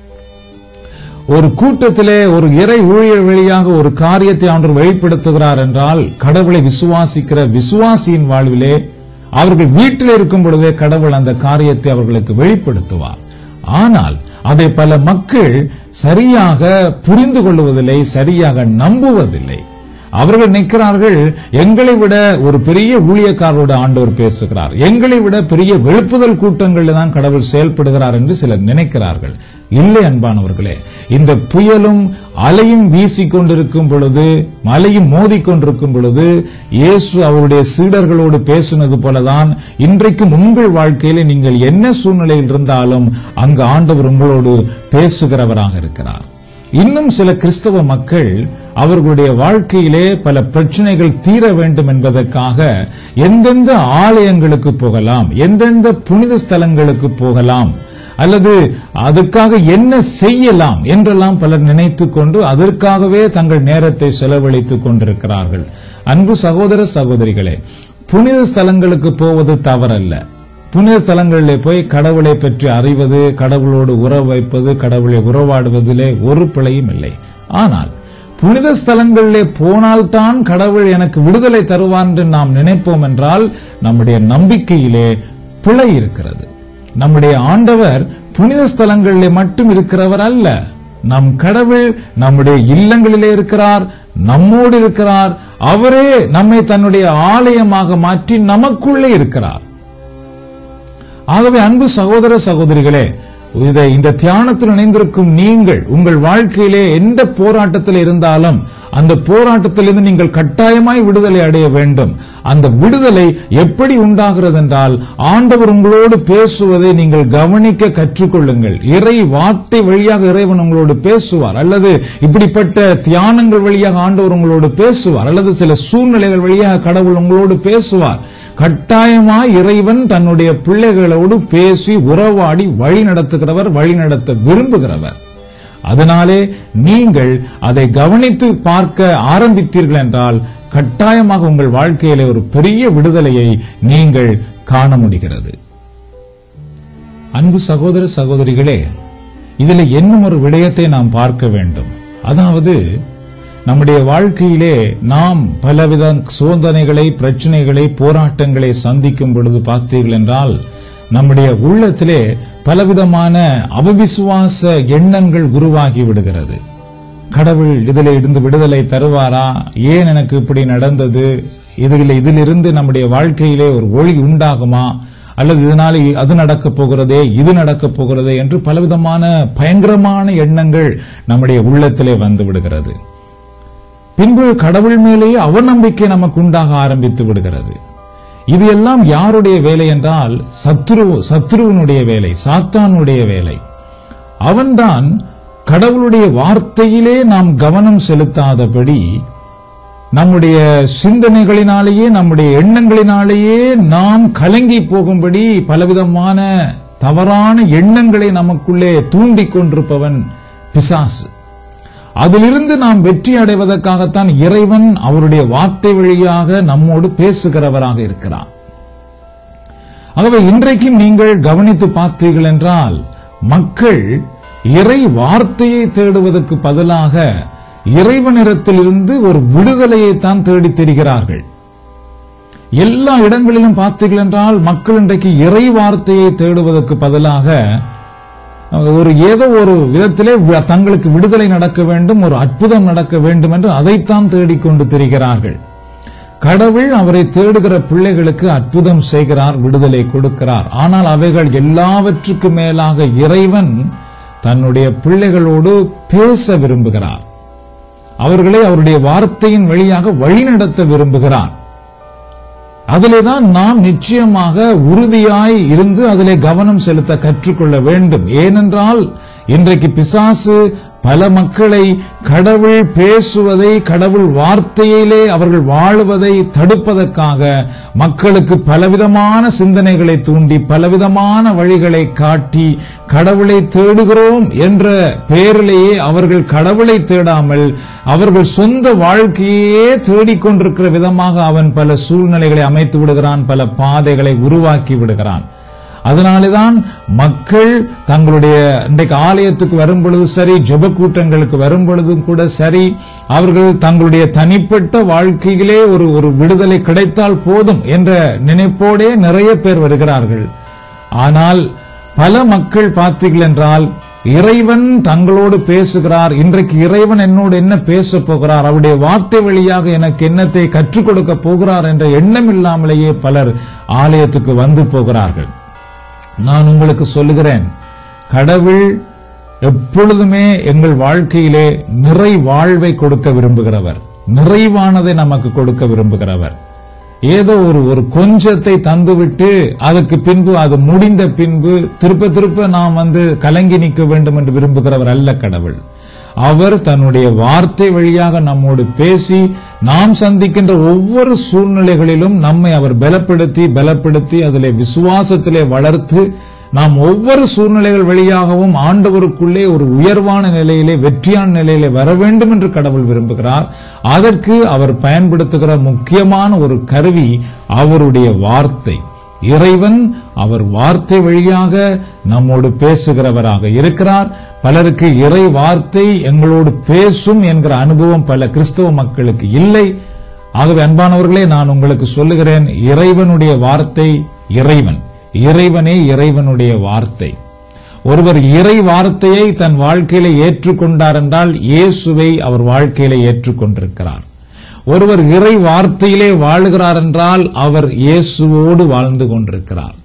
ஒரு கூட்டத்திலே ஒரு இறை ஊழியர் வழியாக ஒரு காரியத்தை ஆண்டவர் வெளிப்படுத்துகிறார் என்றால் கடவுளை விசுவாசிக்கிற விசுவாசியின் வாழ்விலே அவர்கள் வீட்டில் இருக்கும் பொழுதே கடவுள் அந்த காரியத்தை அவர்களுக்கு வெளிப்படுத்துவார் ஆனால் அதை பல மக்கள் சரியாக புரிந்து கொள்வதில்லை சரியாக நம்புவதில்லை அவர்கள் நிற்கிறார்கள் எங்களை விட ஒரு பெரிய ஊழியக்காரரோட ஆண்டவர் பேசுகிறார் எங்களை விட பெரிய வெளுப்புதல் கூட்டங்களில் தான் கடவுள் செயல்படுகிறார் என்று சிலர் நினைக்கிறார்கள் இல்லை அன்பானவர்களே இந்த புயலும் அலையும் வீசிக் கொண்டிருக்கும் பொழுது மலையும் மோதிக்கொண்டிருக்கும் பொழுது இயேசு அவருடைய சீடர்களோடு பேசினது போலதான் இன்றைக்கும் உங்கள் வாழ்க்கையில நீங்கள் என்ன சூழ்நிலையில் இருந்தாலும் அங்கு ஆண்டவர் உங்களோடு பேசுகிறவராக இருக்கிறார் இன்னும் சில கிறிஸ்தவ மக்கள் அவர்களுடைய வாழ்க்கையிலே பல பிரச்சனைகள் தீர வேண்டும் என்பதற்காக எந்தெந்த ஆலயங்களுக்கு போகலாம் எந்தெந்த புனித ஸ்தலங்களுக்கு போகலாம் அல்லது அதுக்காக என்ன செய்யலாம் என்றெல்லாம் பலர் நினைத்துக் கொண்டு அதற்காகவே தங்கள் நேரத்தை செலவழித்துக் கொண்டிருக்கிறார்கள் அன்பு சகோதர சகோதரிகளே புனித ஸ்தலங்களுக்கு போவது தவறல்ல புனித ஸ்தலங்களிலே போய் கடவுளை பற்றி அறிவது கடவுளோடு உறவு வைப்பது கடவுளை உறவாடுவதிலே ஒரு பிழையும் இல்லை ஆனால் புனித ஸ்தலங்களிலே போனால்தான் கடவுள் எனக்கு விடுதலை தருவார் என்று நாம் நினைப்போம் என்றால் நம்முடைய நம்பிக்கையிலே பிழை இருக்கிறது நம்முடைய ஆண்டவர் புனித ஸ்தலங்களிலே மட்டும் இருக்கிறவர் அல்ல நம் கடவுள் நம்முடைய இல்லங்களிலே இருக்கிறார் நம்மோடு இருக்கிறார் அவரே நம்மை தன்னுடைய ஆலயமாக மாற்றி நமக்குள்ளே இருக்கிறார் ஆகவே அன்பு சகோதர சகோதரிகளே இதை இந்த தியானத்தில் இணைந்திருக்கும் நீங்கள் உங்கள் வாழ்க்கையிலே எந்த போராட்டத்தில் இருந்தாலும் அந்த போராட்டத்திலிருந்து நீங்கள் கட்டாயமாய் விடுதலை அடைய வேண்டும் அந்த விடுதலை எப்படி உண்டாகிறது என்றால் ஆண்டவர் உங்களோடு பேசுவதை நீங்கள் கவனிக்க கற்றுக்கொள்ளுங்கள் இறை வார்த்தை வழியாக இறைவன் உங்களோடு பேசுவார் அல்லது இப்படிப்பட்ட தியானங்கள் வழியாக ஆண்டவர் உங்களோடு பேசுவார் அல்லது சில சூழ்நிலைகள் வழியாக கடவுள் உங்களோடு பேசுவார் கட்டாயமாய் இறைவன் தன்னுடைய பிள்ளைகளோடு பேசி உறவாடி வழி நடத்துகிறவர் வழி நடத்த விரும்புகிறவர் அதனாலே நீங்கள் அதை கவனித்து பார்க்க ஆரம்பித்தீர்கள் என்றால் கட்டாயமாக உங்கள் வாழ்க்கையிலே ஒரு பெரிய விடுதலையை நீங்கள் காண முடிகிறது அன்பு சகோதர சகோதரிகளே இதில் இன்னும் ஒரு விடயத்தை நாம் பார்க்க வேண்டும் அதாவது நம்முடைய வாழ்க்கையிலே நாம் பலவித சோதனைகளை பிரச்சனைகளை போராட்டங்களை சந்திக்கும் பொழுது பார்த்தீர்கள் என்றால் நம்முடைய உள்ளத்திலே பலவிதமான அவவிசுவாச எண்ணங்கள் உருவாகி விடுகிறது கடவுள் இதில் இருந்து விடுதலை தருவாரா ஏன் எனக்கு இப்படி நடந்தது இதில் இதிலிருந்து நம்முடைய வாழ்க்கையிலே ஒரு ஒளி உண்டாகுமா அல்லது இதனால அது நடக்கப் போகிறதே இது நடக்கப் போகிறதே என்று பலவிதமான பயங்கரமான எண்ணங்கள் நம்முடைய உள்ளத்திலே வந்து விடுகிறது பின்பு கடவுள் மேலேயே அவநம்பிக்கை நமக்கு உண்டாக ஆரம்பித்து விடுகிறது இது எல்லாம் யாருடைய வேலை என்றால் சத்ரு சத்ருவனுடைய வேலை சாத்தானுடைய வேலை அவன்தான் கடவுளுடைய வார்த்தையிலே நாம் கவனம் செலுத்தாதபடி நம்முடைய சிந்தனைகளினாலேயே நம்முடைய எண்ணங்களினாலேயே நாம் கலங்கி போகும்படி பலவிதமான தவறான எண்ணங்களை நமக்குள்ளே தூண்டிக் கொண்டிருப்பவன் பிசாசு அதிலிருந்து நாம் வெற்றி அடைவதற்காகத்தான் இறைவன் அவருடைய வார்த்தை வழியாக நம்மோடு பேசுகிறவராக இருக்கிறார் ஆகவே இன்றைக்கும் நீங்கள் கவனித்து பார்த்தீர்கள் என்றால் மக்கள் இறை வார்த்தையை தேடுவதற்கு பதிலாக இறைவனிடத்திலிருந்து ஒரு விடுதலையை தான் தேடித் தெரிகிறார்கள் எல்லா இடங்களிலும் பார்த்தீர்கள் என்றால் மக்கள் இன்றைக்கு இறை வார்த்தையை தேடுவதற்கு பதிலாக ஒரு ஏதோ ஒரு விதத்திலே வி- தங்களுக்கு விடுதலை நடக்க வேண்டும் ஒரு அற்புதம் நடக்க வேண்டும் என்று அதைத்தான் தேடிக்கொண்டு திரிகிறார்கள் கடவுள் அவரை தேடுகிற பிள்ளைகளுக்கு அற்புதம் செய்கிறார் விடுதலை கொடுக்கிறார் ஆனால் அவைகள் எல்லாவற்றுக்கு மேலாக இறைவன் தன்னுடைய பிள்ளைகளோடு பேச விரும்புகிறார் அவர்களை அவருடைய வார்த்தையின் வழியாக வழிநடத்த விரும்புகிறார் அதிலேதான் நாம் நிச்சயமாக உறுதியாய் இருந்து அதிலே கவனம் செலுத்த கற்றுக்கொள்ள வேண்டும் ஏனென்றால் இன்றைக்கு பிசாசு பல மக்களை கடவுள் பேசுவதை கடவுள் வார்த்தையிலே அவர்கள் வாழுவதை தடுப்பதற்காக மக்களுக்கு பலவிதமான சிந்தனைகளை தூண்டி பலவிதமான வழிகளை காட்டி கடவுளை தேடுகிறோம் என்ற பெயரிலேயே அவர்கள் கடவுளை தேடாமல் அவர்கள் சொந்த வாழ்க்கையே தேடிக்கொண்டிருக்கிற விதமாக அவன் பல சூழ்நிலைகளை அமைத்து விடுகிறான் பல பாதைகளை உருவாக்கி விடுகிறான் அதனாலேதான் மக்கள் தங்களுடைய இன்றைக்கு ஆலயத்துக்கு வரும் பொழுது சரி ஜெப கூட்டங்களுக்கு வரும் பொழுதும் கூட சரி அவர்கள் தங்களுடைய தனிப்பட்ட வாழ்க்கையிலே ஒரு ஒரு விடுதலை கிடைத்தால் போதும் என்ற நினைப்போடே நிறைய பேர் வருகிறார்கள் ஆனால் பல மக்கள் பார்த்தீர்கள் என்றால் இறைவன் தங்களோடு பேசுகிறார் இன்றைக்கு இறைவன் என்னோடு என்ன பேச போகிறார் அவருடைய வார்த்தை வழியாக எனக்கு என்னத்தை கற்றுக் கொடுக்க போகிறார் என்ற எண்ணம் இல்லாமலேயே பலர் ஆலயத்துக்கு வந்து போகிறார்கள் நான் உங்களுக்கு சொல்லுகிறேன் கடவுள் எப்பொழுதுமே எங்கள் வாழ்க்கையிலே நிறை வாழ்வை கொடுக்க விரும்புகிறவர் நிறைவானதை நமக்கு கொடுக்க விரும்புகிறவர் ஏதோ ஒரு ஒரு கொஞ்சத்தை தந்துவிட்டு அதற்கு பின்பு அது முடிந்த பின்பு திருப்ப திருப்ப நாம் வந்து கலங்கி நிற்க வேண்டும் என்று விரும்புகிறவர் அல்ல கடவுள் அவர் தன்னுடைய வார்த்தை வழியாக நம்மோடு பேசி நாம் சந்திக்கின்ற ஒவ்வொரு சூழ்நிலைகளிலும் நம்மை அவர் பலப்படுத்தி பலப்படுத்தி அதிலே விசுவாசத்திலே வளர்த்து நாம் ஒவ்வொரு சூழ்நிலைகள் வழியாகவும் ஆண்டவருக்குள்ளே ஒரு உயர்வான நிலையிலே வெற்றியான நிலையிலே வர வேண்டும் என்று கடவுள் விரும்புகிறார் அதற்கு அவர் பயன்படுத்துகிற முக்கியமான ஒரு கருவி அவருடைய வார்த்தை இறைவன் அவர் வார்த்தை வழியாக நம்மோடு பேசுகிறவராக இருக்கிறார் பலருக்கு இறை வார்த்தை எங்களோடு பேசும் என்கிற அனுபவம் பல கிறிஸ்தவ மக்களுக்கு இல்லை ஆகவே அன்பானவர்களே நான் உங்களுக்கு சொல்லுகிறேன் இறைவனுடைய வார்த்தை இறைவன் இறைவனே இறைவனுடைய வார்த்தை ஒருவர் இறை வார்த்தையை தன் வாழ்க்கையில ஏற்றுக்கொண்டார் என்றால் இயேசுவை அவர் வாழ்க்கையில ஏற்றுக்கொண்டிருக்கிறார் ஒருவர் இறை வார்த்தையிலே வாழுகிறார் என்றால் அவர் இயேசுவோடு வாழ்ந்து கொண்டிருக்கிறார்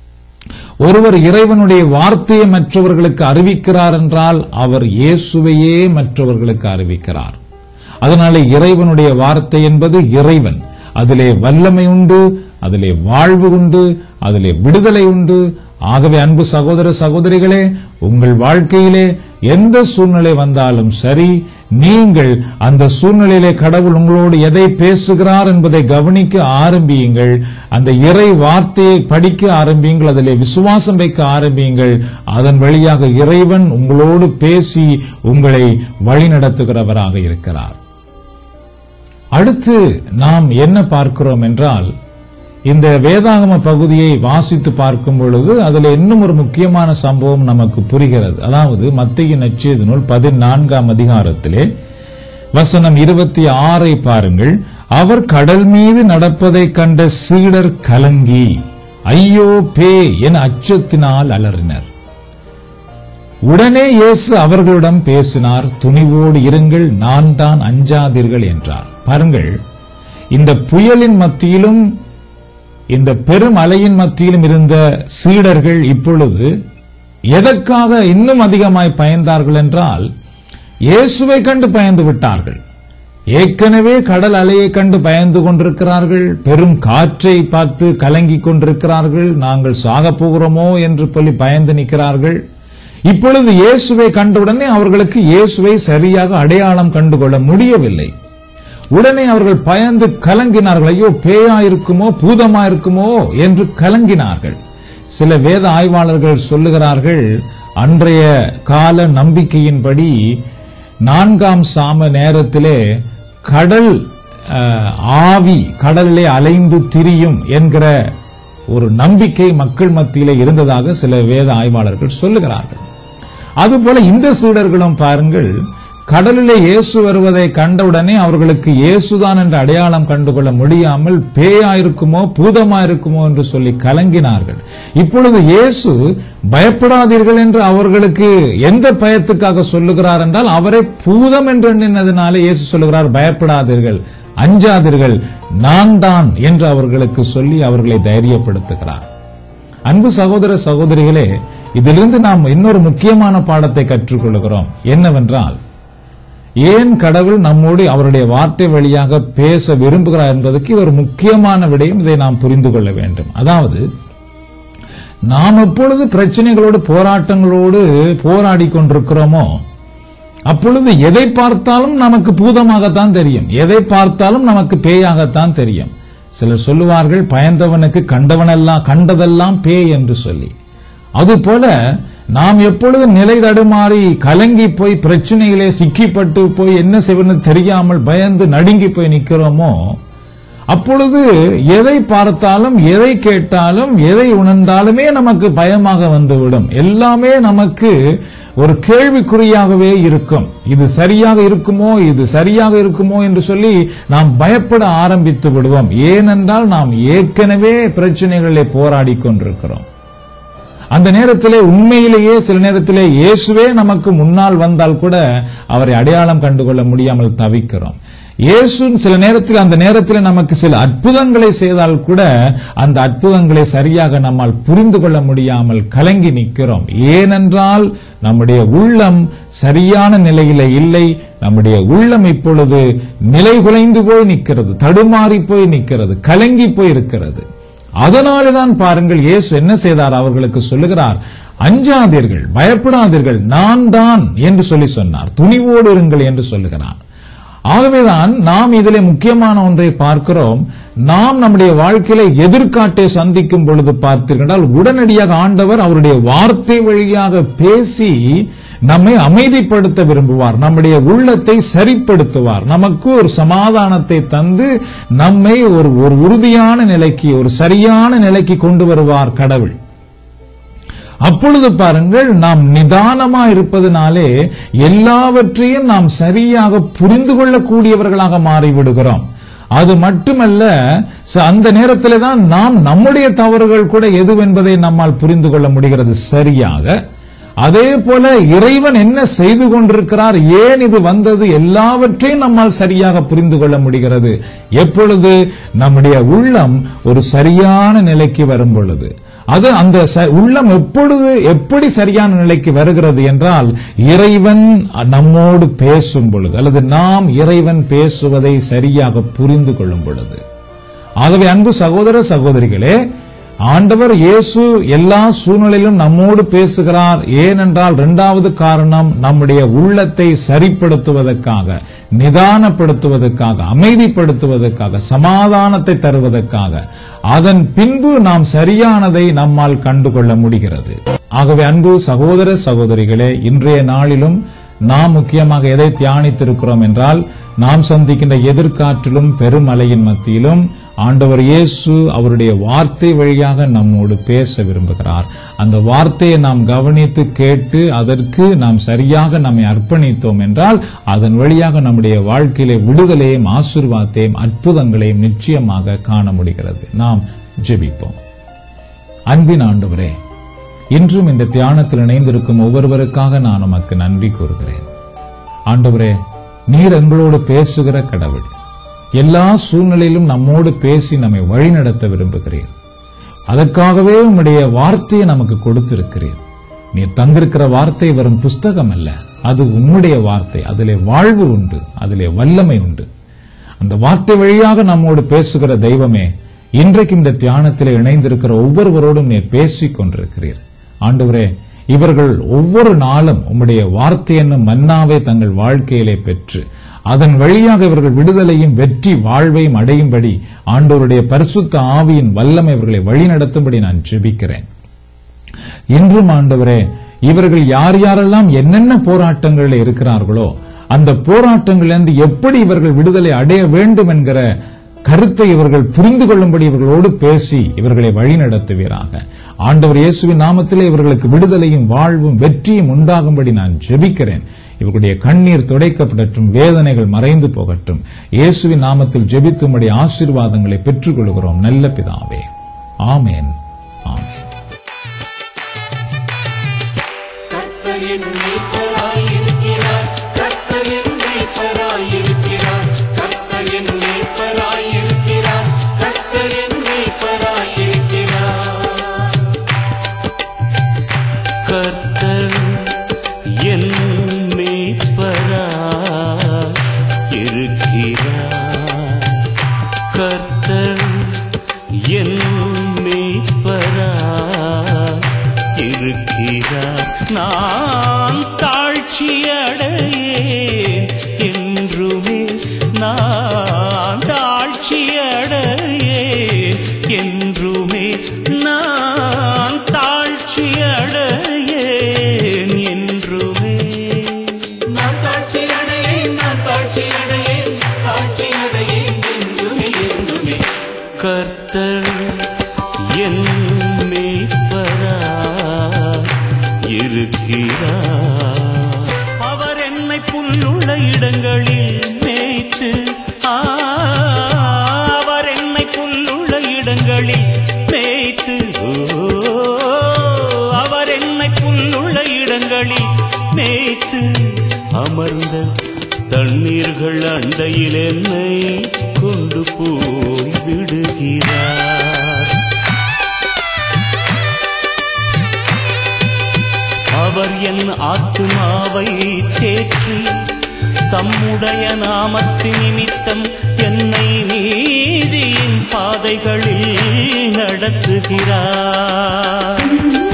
ஒருவர் இறைவனுடைய வார்த்தையை மற்றவர்களுக்கு அறிவிக்கிறார் என்றால் அவர் இயேசுவையே மற்றவர்களுக்கு அறிவிக்கிறார் அதனால இறைவனுடைய வார்த்தை என்பது இறைவன் அதிலே வல்லமை உண்டு அதிலே வாழ்வு உண்டு அதிலே விடுதலை உண்டு ஆகவே அன்பு சகோதர சகோதரிகளே உங்கள் வாழ்க்கையிலே எந்த சூழ்நிலை வந்தாலும் சரி நீங்கள் அந்த சூழ்நிலையிலே கடவுள் உங்களோடு எதை பேசுகிறார் என்பதை கவனிக்க ஆரம்பியுங்கள் அந்த இறை வார்த்தையை படிக்க ஆரம்பியுங்கள் அதிலே விசுவாசம் வைக்க ஆரம்பியுங்கள் அதன் வழியாக இறைவன் உங்களோடு பேசி உங்களை வழிநடத்துகிறவராக இருக்கிறார் அடுத்து நாம் என்ன பார்க்கிறோம் என்றால் இந்த வேதாகம பகுதியை வாசித்து பார்க்கும் பொழுது அதுல இன்னும் ஒரு முக்கியமான சம்பவம் நமக்கு புரிகிறது அதாவது மத்திய நச்சேது நூல் பதினான்காம் அதிகாரத்திலே வசனம் இருபத்தி ஆறை பாருங்கள் அவர் கடல் மீது நடப்பதைக் கண்ட சீடர் கலங்கி ஐயோ பே என அச்சத்தினால் அலறினர் உடனே இயேசு அவர்களிடம் பேசினார் துணிவோடு இருங்கள் நான் தான் அஞ்சாதீர்கள் என்றார் பாருங்கள் இந்த புயலின் மத்தியிலும் இந்த பெரும் அலையின் மத்தியிலும் இருந்த சீடர்கள் இப்பொழுது எதற்காக இன்னும் அதிகமாய் பயந்தார்கள் என்றால் இயேசுவை கண்டு பயந்து விட்டார்கள் ஏற்கனவே கடல் அலையை கண்டு பயந்து கொண்டிருக்கிறார்கள் பெரும் காற்றை பார்த்து கலங்கிக் கொண்டிருக்கிறார்கள் நாங்கள் சாகப் போகிறோமோ என்று சொல்லி பயந்து நிற்கிறார்கள் இப்பொழுது இயேசுவை கண்டவுடனே அவர்களுக்கு இயேசுவை சரியாக அடையாளம் கண்டுகொள்ள முடியவில்லை உடனே அவர்கள் பயந்து கலங்கினார்கள் ஐயோ பேயா இருக்குமோ பூதமா இருக்குமோ என்று கலங்கினார்கள் சில வேத ஆய்வாளர்கள் சொல்லுகிறார்கள் அன்றைய கால நம்பிக்கையின்படி நான்காம் சாம நேரத்திலே கடல் அஹ், ஆவி கடலிலே அலைந்து திரியும் என்கிற ஒரு நம்பிக்கை மக்கள் மத்தியிலே இருந்ததாக சில வேத ஆய்வாளர்கள் சொல்லுகிறார்கள் அதுபோல இந்த சீடர்களும் பாருங்கள் கடலிலே இயேசு வருவதை கண்டவுடனே அவர்களுக்கு இயேசுதான் என்ற அடையாளம் கண்டுகொள்ள முடியாமல் பேயா இருக்குமோ பூதமா இருக்குமோ என்று சொல்லி கலங்கினார்கள் இப்பொழுது இயேசு பயப்படாதீர்கள் என்று அவர்களுக்கு எந்த பயத்துக்காக சொல்லுகிறார் என்றால் அவரை பூதம் என்று எண்ணினதினாலே இயேசு சொல்லுகிறார் பயப்படாதீர்கள் அஞ்சாதீர்கள் நான் தான் என்று அவர்களுக்கு சொல்லி அவர்களை தைரியப்படுத்துகிறார் அன்பு சகோதர சகோதரிகளே இதிலிருந்து நாம் இன்னொரு முக்கியமான பாடத்தை கற்றுக்கொள்கிறோம் என்னவென்றால் ஏன் கடவுள் நம்மோடு அவருடைய வார்த்தை வழியாக பேச விரும்புகிறார் என்பதற்கு இது ஒரு முக்கியமான விடயம் இதை நாம் புரிந்து கொள்ள வேண்டும் அதாவது நாம் எப்பொழுது பிரச்சனைகளோடு போராட்டங்களோடு போராடி கொண்டிருக்கிறோமோ அப்பொழுது எதை பார்த்தாலும் நமக்கு பூதமாகத்தான் தெரியும் எதை பார்த்தாலும் நமக்கு பேயாகத்தான் தெரியும் சிலர் சொல்லுவார்கள் பயந்தவனுக்கு கண்டவனெல்லாம் கண்டதெல்லாம் பேய் என்று சொல்லி அதுபோல நாம் எப்பொழுது நிலை தடுமாறி கலங்கி போய் பிரச்சனைகளே சிக்கிப்பட்டு போய் என்ன செய்வது தெரியாமல் பயந்து நடுங்கி போய் நிக்கிறோமோ அப்பொழுது எதை பார்த்தாலும் எதை கேட்டாலும் எதை உணர்ந்தாலுமே நமக்கு பயமாக வந்துவிடும் எல்லாமே நமக்கு ஒரு கேள்விக்குறியாகவே இருக்கும் இது சரியாக இருக்குமோ இது சரியாக இருக்குமோ என்று சொல்லி நாம் பயப்பட ஆரம்பித்து விடுவோம் ஏனென்றால் நாம் ஏற்கனவே பிரச்சனைகளை போராடி கொண்டிருக்கிறோம் அந்த நேரத்திலே உண்மையிலேயே சில நேரத்திலே இயேசுவே நமக்கு முன்னால் வந்தால் கூட அவரை அடையாளம் கண்டுகொள்ள முடியாமல் தவிக்கிறோம் இயேசு சில நேரத்தில் அந்த நேரத்தில் நமக்கு சில அற்புதங்களை செய்தால் கூட அந்த அற்புதங்களை சரியாக நம்மால் புரிந்து கொள்ள முடியாமல் கலங்கி நிற்கிறோம் ஏனென்றால் நம்முடைய உள்ளம் சரியான நிலையில இல்லை நம்முடைய உள்ளம் இப்பொழுது நிலை குலைந்து போய் நிற்கிறது தடுமாறி போய் நிற்கிறது கலங்கி போய் இருக்கிறது அதனாலேதான் பாருங்கள் இயேசு என்ன செய்தார் அவர்களுக்கு சொல்லுகிறார் அஞ்சாதீர்கள் பயப்படாதீர்கள் நான் தான் என்று சொல்லி சொன்னார் துணிவோடு இருங்கள் என்று சொல்லுகிறார் ஆகவேதான் நாம் இதிலே முக்கியமான ஒன்றை பார்க்கிறோம் நாம் நம்முடைய வாழ்க்கையில எதிர்காட்டை சந்திக்கும் பொழுது பார்த்தீர்கள் உடனடியாக ஆண்டவர் அவருடைய வார்த்தை வழியாக பேசி நம்மை அமைதிப்படுத்த விரும்புவார் நம்முடைய உள்ளத்தை சரிப்படுத்துவார் நமக்கு ஒரு சமாதானத்தை தந்து நம்மை ஒரு ஒரு உறுதியான நிலைக்கு ஒரு சரியான நிலைக்கு கொண்டு வருவார் கடவுள் அப்பொழுது பாருங்கள் நாம் நிதானமா இருப்பதனாலே எல்லாவற்றையும் நாம் சரியாக புரிந்து கொள்ளக்கூடியவர்களாக மாறிவிடுகிறோம் அது மட்டுமல்ல ச- அந்த நேரத்திலே தான் நாம் நம்முடைய தவறுகள் கூட எதுவென்பதை நம்மால் புரிந்து கொள்ள முடிகிறது சரியாக அதே போல இறைவன் என்ன செய்து கொண்டிருக்கிறார் ஏன் இது வந்தது எல்லாவற்றையும் நம்மால் சரியாக புரிந்து கொள்ள முடிகிறது எப்பொழுது நம்முடைய உள்ளம் ஒரு சரியான நிலைக்கு வரும் பொழுது அது அந்த ச- உள்ளம் எப்பொழுது எப்படி சரியான நிலைக்கு வருகிறது என்றால் இறைவன் நம்மோடு பேசும் பொழுது அல்லது நாம் இறைவன் பேசுவதை சரியாக புரிந்து கொள்ளும் பொழுது ஆகவே அன்பு சகோதர சகோதரிகளே ஆண்டவர் இயேசு எல்லா சூழ்நிலையிலும் நம்மோடு பேசுகிறார் ஏனென்றால் இரண்டாவது காரணம் நம்முடைய உள்ளத்தை சரிப்படுத்துவதற்காக நிதானப்படுத்துவதற்காக அமைதிப்படுத்துவதற்காக சமாதானத்தை தருவதற்காக அதன் பின்பு நாம் சரியானதை நம்மால் கண்டுகொள்ள முடிகிறது ஆகவே அன்பு சகோதர சகோதரிகளே இன்றைய நாளிலும் நாம் முக்கியமாக எதை தியானித்திருக்கிறோம் என்றால் நாம் சந்திக்கின்ற எதிர்காற்றிலும் பெருமலையின் மத்தியிலும் ஆண்டவர் இயேசு அவருடைய வார்த்தை வழியாக நம்மோடு பேச விரும்புகிறார் அந்த வார்த்தையை நாம் கவனித்து கேட்டு அதற்கு நாம் சரியாக நம்மை அர்ப்பணித்தோம் என்றால் அதன் வழியாக நம்முடைய வாழ்க்கையிலே விடுதலையும் ஆசீர்வாதத்தையும் அற்புதங்களையும் நிச்சயமாக காண முடிகிறது நாம் ஜெபிப்போம் அன்பின் ஆண்டவரே இன்றும் இந்த தியானத்தில் இணைந்திருக்கும் ஒவ்வொருவருக்காக நான் உமக்கு நன்றி கூறுகிறேன் ஆண்டவரே நீர் எங்களோடு பேசுகிற கடவுள் எல்லா சூழ்நிலையிலும் நம்மோடு பேசி நம்மை வழிநடத்த விரும்புகிறேன் அதற்காகவே உம்முடைய வார்த்தையை நமக்கு கொடுத்திருக்கிறேன் நீர் தந்திருக்கிற வார்த்தை வரும் புஸ்தகம் அல்ல அது உம்முடைய வார்த்தை அதிலே வாழ்வு உண்டு அதிலே வல்லமை உண்டு அந்த வார்த்தை வழியாக நம்மோடு பேசுகிற தெய்வமே இன்றைக்கு இந்த தியானத்தில் இணைந்திருக்கிற ஒவ்வொருவரோடும் நீர் பேசிக் கொண்டிருக்கிறீர் ஆண்டவரே இவர்கள் ஒவ்வொரு நாளும் உம்முடைய வார்த்தை என்னும் மன்னாவை தங்கள் வாழ்க்கையிலே பெற்று அதன் வழியாக இவர்கள் விடுதலையும் வெற்றி வாழ்வையும் அடையும்படி ஆண்டவருடைய பரிசுத்த ஆவியின் வல்லமை இவர்களை வழிநடத்தும்படி நான் ஜெபிக்கிறேன் இன்றும் ஆண்டவரே இவர்கள் யார் யாரெல்லாம் என்னென்ன போராட்டங்களில் இருக்கிறார்களோ அந்த போராட்டங்களிலிருந்து எப்படி இவர்கள் விடுதலை அடைய வேண்டும் என்கிற கருத்தை இவர்கள் புரிந்து கொள்ளும்படி இவர்களோடு பேசி இவர்களை வழிநடத்துவீராக ஆண்டவர் இயேசுவின் நாமத்திலே இவர்களுக்கு விடுதலையும் வாழ்வும் வெற்றியும் உண்டாகும்படி நான் ஜெபிக்கிறேன் இவர்களுடைய கண்ணீர் துடைக்கப்படட்டும் வேதனைகள் மறைந்து போகட்டும் இயேசுவின் நாமத்தில் ஜெபித்தும்படி ஆசீர்வாதங்களை பெற்றுக் கொள்கிறோம் நல்ல பிதாவே ஆமேன் ஆமேன் கர்த்தர் என் மீட்பராயிருக்கிறார். கர்த்தர் என் மீட்பராயிருக்கிறார். கர்த்தர் என் மீட்பராயிருக்கிறார். கர்த்தர் என் மீட்பராயிருக்கிறார். கர்த்தர் என் மேய்ப்பராய் இருக்கிறார் கர்த்தர் என் மேய்ப்பராய் இருக்கிறார் நான் தாழ்ச்சியடையேன் என்றுமே நான் தாழ்ச்சியடையேன் என்றுமே நான் தாழ்ச்சியடையேன் என்றுமே நான் தாழ்ச்சியடையேன், நான் தாழ்ச்சியடையேன், தாழ்ச்சியடையேன் என்றுமே, என்றுமே. கர்த்தர் என் மேய்ப்பராய் இருக்கிறார் அவர் என்னை புல்லுள்ள இடங்களில் மேய்த்து ஆ, அவர் என்னை புல்லுள்ள இடங்களில் மேய்த்து ஓ, அவர் என்னை புல்லுள்ள இடங்களில் மேய்த்து அமர்ந்த தண்ணீர்கள் அண்டையில் என்னை கொண்டு போய் விடுகிறார் அவர் என் ஆத்துமாவை தேற்றி தம்முடைய நாமத்து நிமித்தம் என்னை நீதியின் பாதைகளில் நடத்துகிறார்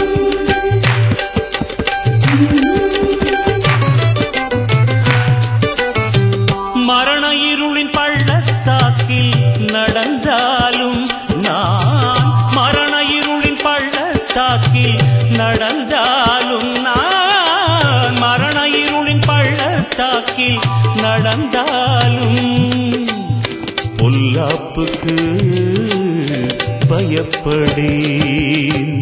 மரண இருளின் பள்ளத்தாக்கில் நடந்தாலும் நான் மரண இருளின் பள்ளத்தாக்கில் நடந்தாலும் நான் மரண இருளின் பள்ளத்தாக்கில் நடந்தாலும் பொல்லாப்புக்கு பயப்படேன்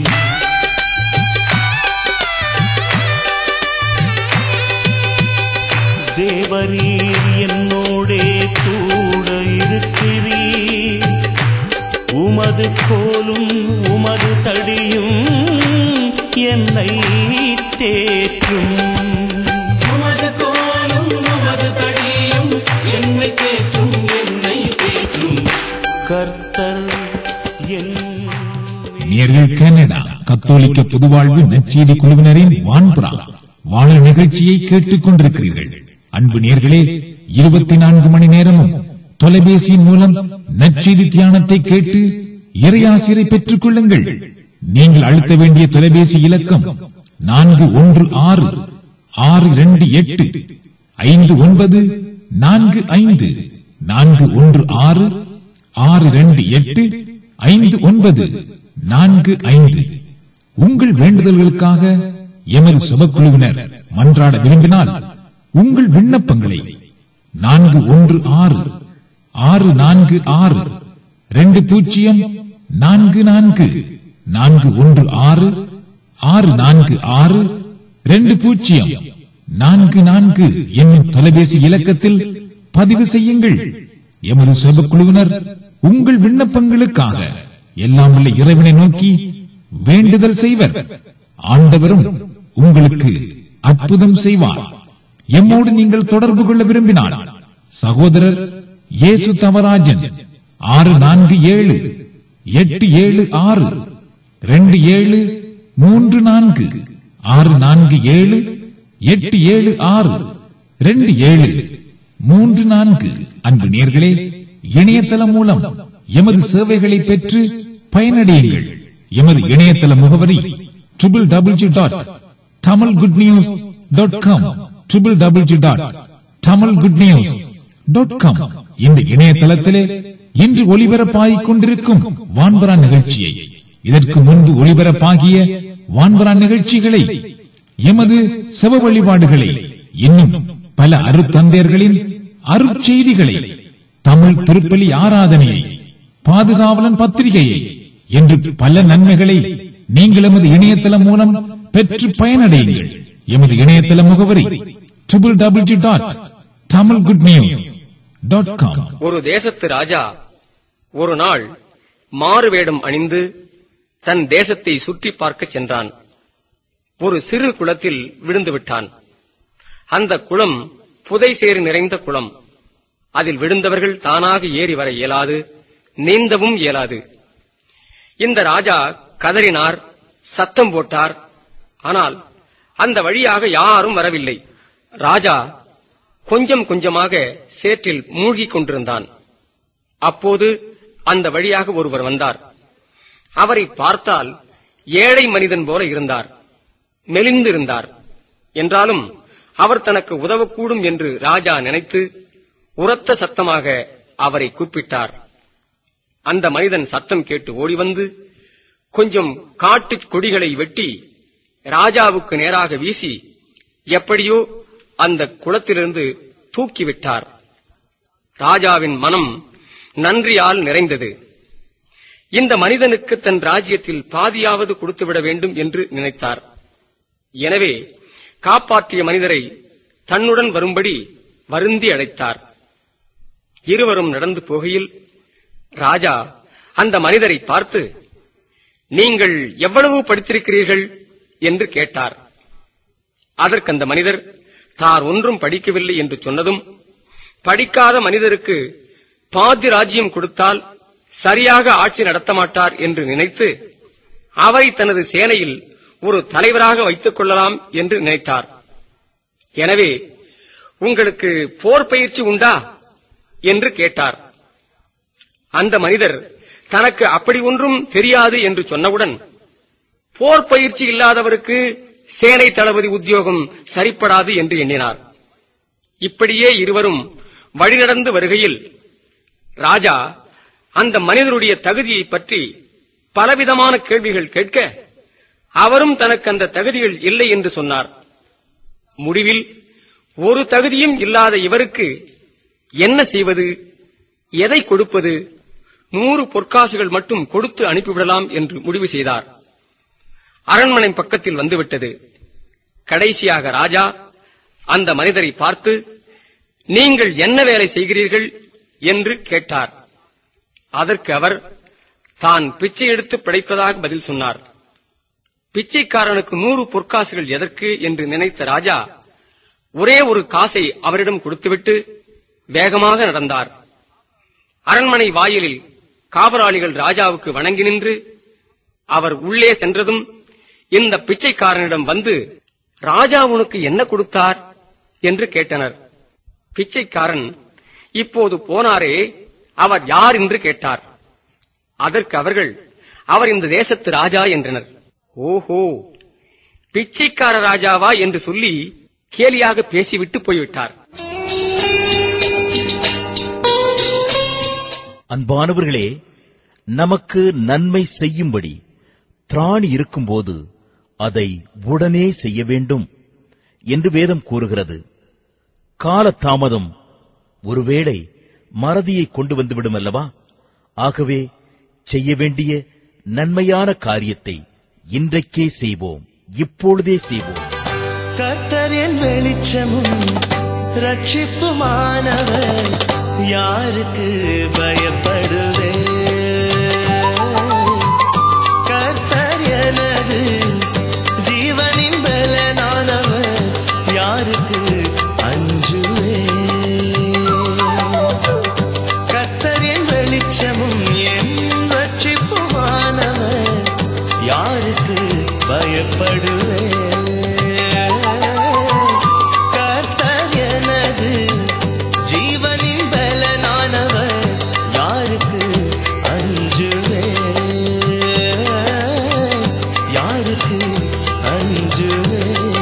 தேவரீர் என்னோடே கூட இருக்கிறீர் உமது கோலும் உமது தடியும் என்னை தேற்றும் உமது கோலும் உமது தடியும் என்னை தேற்றும் என்னை தேற்றும் கர்த்தர் என் நேர்கள் கனடா கத்தோலிக்க பொதுவாழ்வு நற்செய்தி குழுவினரின் வான்புறா வானொலி நிகழ்ச்சியை கேட்டுக் கொண்டிருக்கிறீர்கள் அன்பு நேர்களே இருபத்தி நான்கு மணி நேரமும் தொலைபேசியின் மூலம் நற்செய்தி தியானத்தை கேட்டு இறையாசிரை பெற்றுக் கொள்ளுங்கள் நீங்கள் அழுத்த வேண்டிய தொலைபேசி இலக்கம் நான்கு ஒன்று ஆறு ஆறு இரண்டு எட்டு ஐந்து ஒன்பது நான்கு ஐந்து நான்கு ஒன்று ஆறு ஆறு இரண்டு எட்டு ஐந்து ஒன்பது நான்கு ஐந்து உங்கள் வேண்டுதல்களுக்காக எமது சுபக்குழுவினர் மன்றாட விரும்பினால் உங்கள் விண்ணப்பங்களை நான்கு ஒன்று ஆறு ஆறு நான்கு ஆறு ரெண்டு பூஜ்ஜியம் நான்கு நான்கு நான்கு ஒன்று ஆறு ஆறு நான்கு ஆறு ரெண்டு பூஜ்ஜியம் நான்கு நான்கு என்னும் தொலைபேசி இலக்கத்தில் பதிவு செய்யுங்கள் எமது சுபக்குழுவினர் உங்கள் விண்ணப்பங்களுக்காக எல்லாம் உள்ள இறைவனை நோக்கி வேண்டுதல் செய்வர் ஆண்டவரும் உங்களுக்கு அற்புதம் செய்வார் எம்மோடு நீங்கள் தொடர்பு கொள்ள விரும்பினால் சகோதரர் இயேசு தவராஜன் ஆறு நான்கு ஏழு எட்டு ஏழு ஆறு ரெண்டு ஏழு மூன்று நான்கு ஆறு நான்கு ஏழு எட்டு ஏழு ஆறு ரெண்டு ஏழு மூன்று நான்கு அன்பு நேர்களே இணையதளம் மூலம் எமது சேவைகளை பெற்று பயனடையுங்கள் எமது இணையதள முகவரி triple W dot Tamil good news dot com triple W dot Tamil good news dot com இந்த இணையதளத்திலே இன்று ஒளிபரப்பாகிக் கொண்டிருக்கும் வான்பரா நிகழ்ச்சியை இதற்கு முன்பு ஒளிபரப்பாகிய வான்பரா நிகழ்ச்சிகளை எமது செவ வழிபாடுகளை இன்னும் பல அருத்தந்தையர்களின் அருட்செய்திகளை தமிழ் திருப்பலி ஆராதனையை பாதுகாவலன் பத்திரிகையை என்று பல நன்மைகளை நீங்கள் எமது இணையதளம் மூலம் பெற்று பயனடையுங்கள் எமது இணையதள முகவரி triple W dot Tamil good news dot com ஒரு தேசத்து ராஜா ஒரு நாள் மாறு வேடம் அணிந்து தன் தேசத்தை சுற்றி பார்க்கச் சென்றான் ஒரு சிறு குளத்தில் விழுந்து விட்டான் அந்த குளம் புதை சேறு நிறைந்த குளம் அதில் விழுந்தவர்கள் தானாக ஏறி வர இயலாது நீந்தவும் இயலாது இந்த ராஜா கதறினார் சத்தம் போட்டார் ஆனால் அந்த வழியாக யாரும் வரவில்லை ராஜா கொஞ்சம் கொஞ்சமாக சேற்றில் மூழ்கிக் கொண்டிருந்தான் அப்போது அந்த வழியாக ஒருவர் வந்தார் அவரை பார்த்தால் ஏழை மனிதன் போல இருந்தார் மெலிந்திருந்தார் என்றாலும் அவர் தனக்கு உதவக்கூடும் என்று ராஜா நினைத்து உரத்த சத்தமாக அவரை கூப்பிட்டார் அந்த மனிதன் சத்தம் கேட்டு ஓடி வந்து கொஞ்சம் காட்டுக் கொடிகளை வெட்டி ராஜாவுக்கு நேராக வீசி எப்படியோ அந்த குளத்திலிருந்து தூக்கிவிட்டார் ராஜாவின் மனம் நன்றியால் நிறைந்தது இந்த மனிதனுக்கு தன் ராஜ்யத்தில் பாதியாவது கொடுத்துவிட வேண்டும் என்று நினைத்தார் எனவே காப்பாற்றிய மனிதரை தன்னுடன் வரும்படி வருந்தி அழைத்தார் இருவரும் நடந்து போகையில் ராஜா அந்த மனிதரை பார்த்து நீங்கள் எவ்வளவு படித்திருக்கிறீர்கள் என்று கேட்டார் அதற்கு அந்த மனிதர் தார் ஒன்றும் படிக்கவில்லை என்று சொன்னதும் படிக்காத மனிதருக்கு பாதி ராஜ்யம் கொடுத்தால் சரியாக ஆட்சி நடத்த மாட்டார் என்று நினைத்து அவரை தனது சேனையில் ஒரு தலைவராக வைத்துக் கொள்ளலாம் என்று நினைத்தார் எனவே உங்களுக்கு போர் பயிற்சி உண்டா என்று கேட்டார் அந்த மனிதர் தனக்கு அப்படி ஒன்றும் தெரியாது என்று சொன்னவுடன் போர் பயிற்சி இல்லாதவருக்கு சேனை தளபதி உத்தியோகம் சரிப்படாது என்று எண்ணினார் இப்படியே இருவரும் வழிநடந்து வருகையில் ராஜா அந்த மனிதருடைய தகுதியை பற்றி பலவிதமான கேள்விகள் கேட்க அவரும் தனக்கு அந்த தகுதிகள் இல்லை என்று சொன்னார் முடிவில் ஒரு தகுதியும் இல்லாத இவருக்கு என்ன செய்வது எதை கொடுப்பது நூறு பொற்காசுகள் மட்டும் கொடுத்து அனுப்பிவிடலாம் என்று முடிவு செய்தார் அரண்மனை பக்கத்தில் வந்துவிட்டது கடைசியாக ராஜா அந்த மனிதரை பார்த்து நீங்கள் என்ன வேலை செய்கிறீர்கள் என்று கேட்டார் அதற்கு அவர் தான் பிச்சை எடுத்து பிழைப்பதாக பதில் சொன்னார் பிச்சைக்காரனுக்கு நூறு பொற்காசுகள் எதற்கு என்று நினைத்த ராஜா ஒரே ஒரு காசை அவரிடம் கொடுத்துவிட்டு வேகமாக நடந்தார் அரண்மனை வாயிலில் காவலாளிகள் ராஜாவுக்கு வணங்கி நின்று அவர் உள்ளே சென்றதும் இந்த பிச்சைக்காரனிடம் வந்து ராஜா உனக்கு என்ன கொடுத்தார் என்று கேட்டனர் பிச்சைக்காரன் இப்போது போனாரே அவர் யார் என்று கேட்டார் அதற்கு அவர்கள் அவர் இந்த தேசத்து ராஜா என்றனர் ஓஹோ பிச்சைக்கார ராஜாவா என்று சொல்லி கேலியாக பேசிவிட்டு போய்விட்டார் அன்பானவர்களே நமக்கு நன்மை செய்யும்படி திராணி இருக்கும்போது அதை உடனே செய்ய வேண்டும் என்று வேதம் கூறுகிறது காலதாமதம் ஒருவேளை மறதியை கொண்டு வந்துவிடும் அல்லவா ஆகவே செய்ய வேண்டிய நன்மையான காரியத்தை இன்றைக்கே செய்வோம் இப்பொழுதே செய்வோம் கர்த்தர் என் வெளிச்சமும் ரட்சிப்புமானவர் யாருக்கு பயப்படுவே கர்த்தர் எனது ஜீவனின் பலனானவர் யாருக்கு அஞ்சுவே கர்த்தர் என் வெளிச்சமும் என் ரட்சிப்புமானவர் யாருக்கு பயப்படுவே கர்த்தர் எனது ஜீவனின் பலனானவர் யாருக்கு அஞ்சுவே யாருக்கு அஞ்சுவே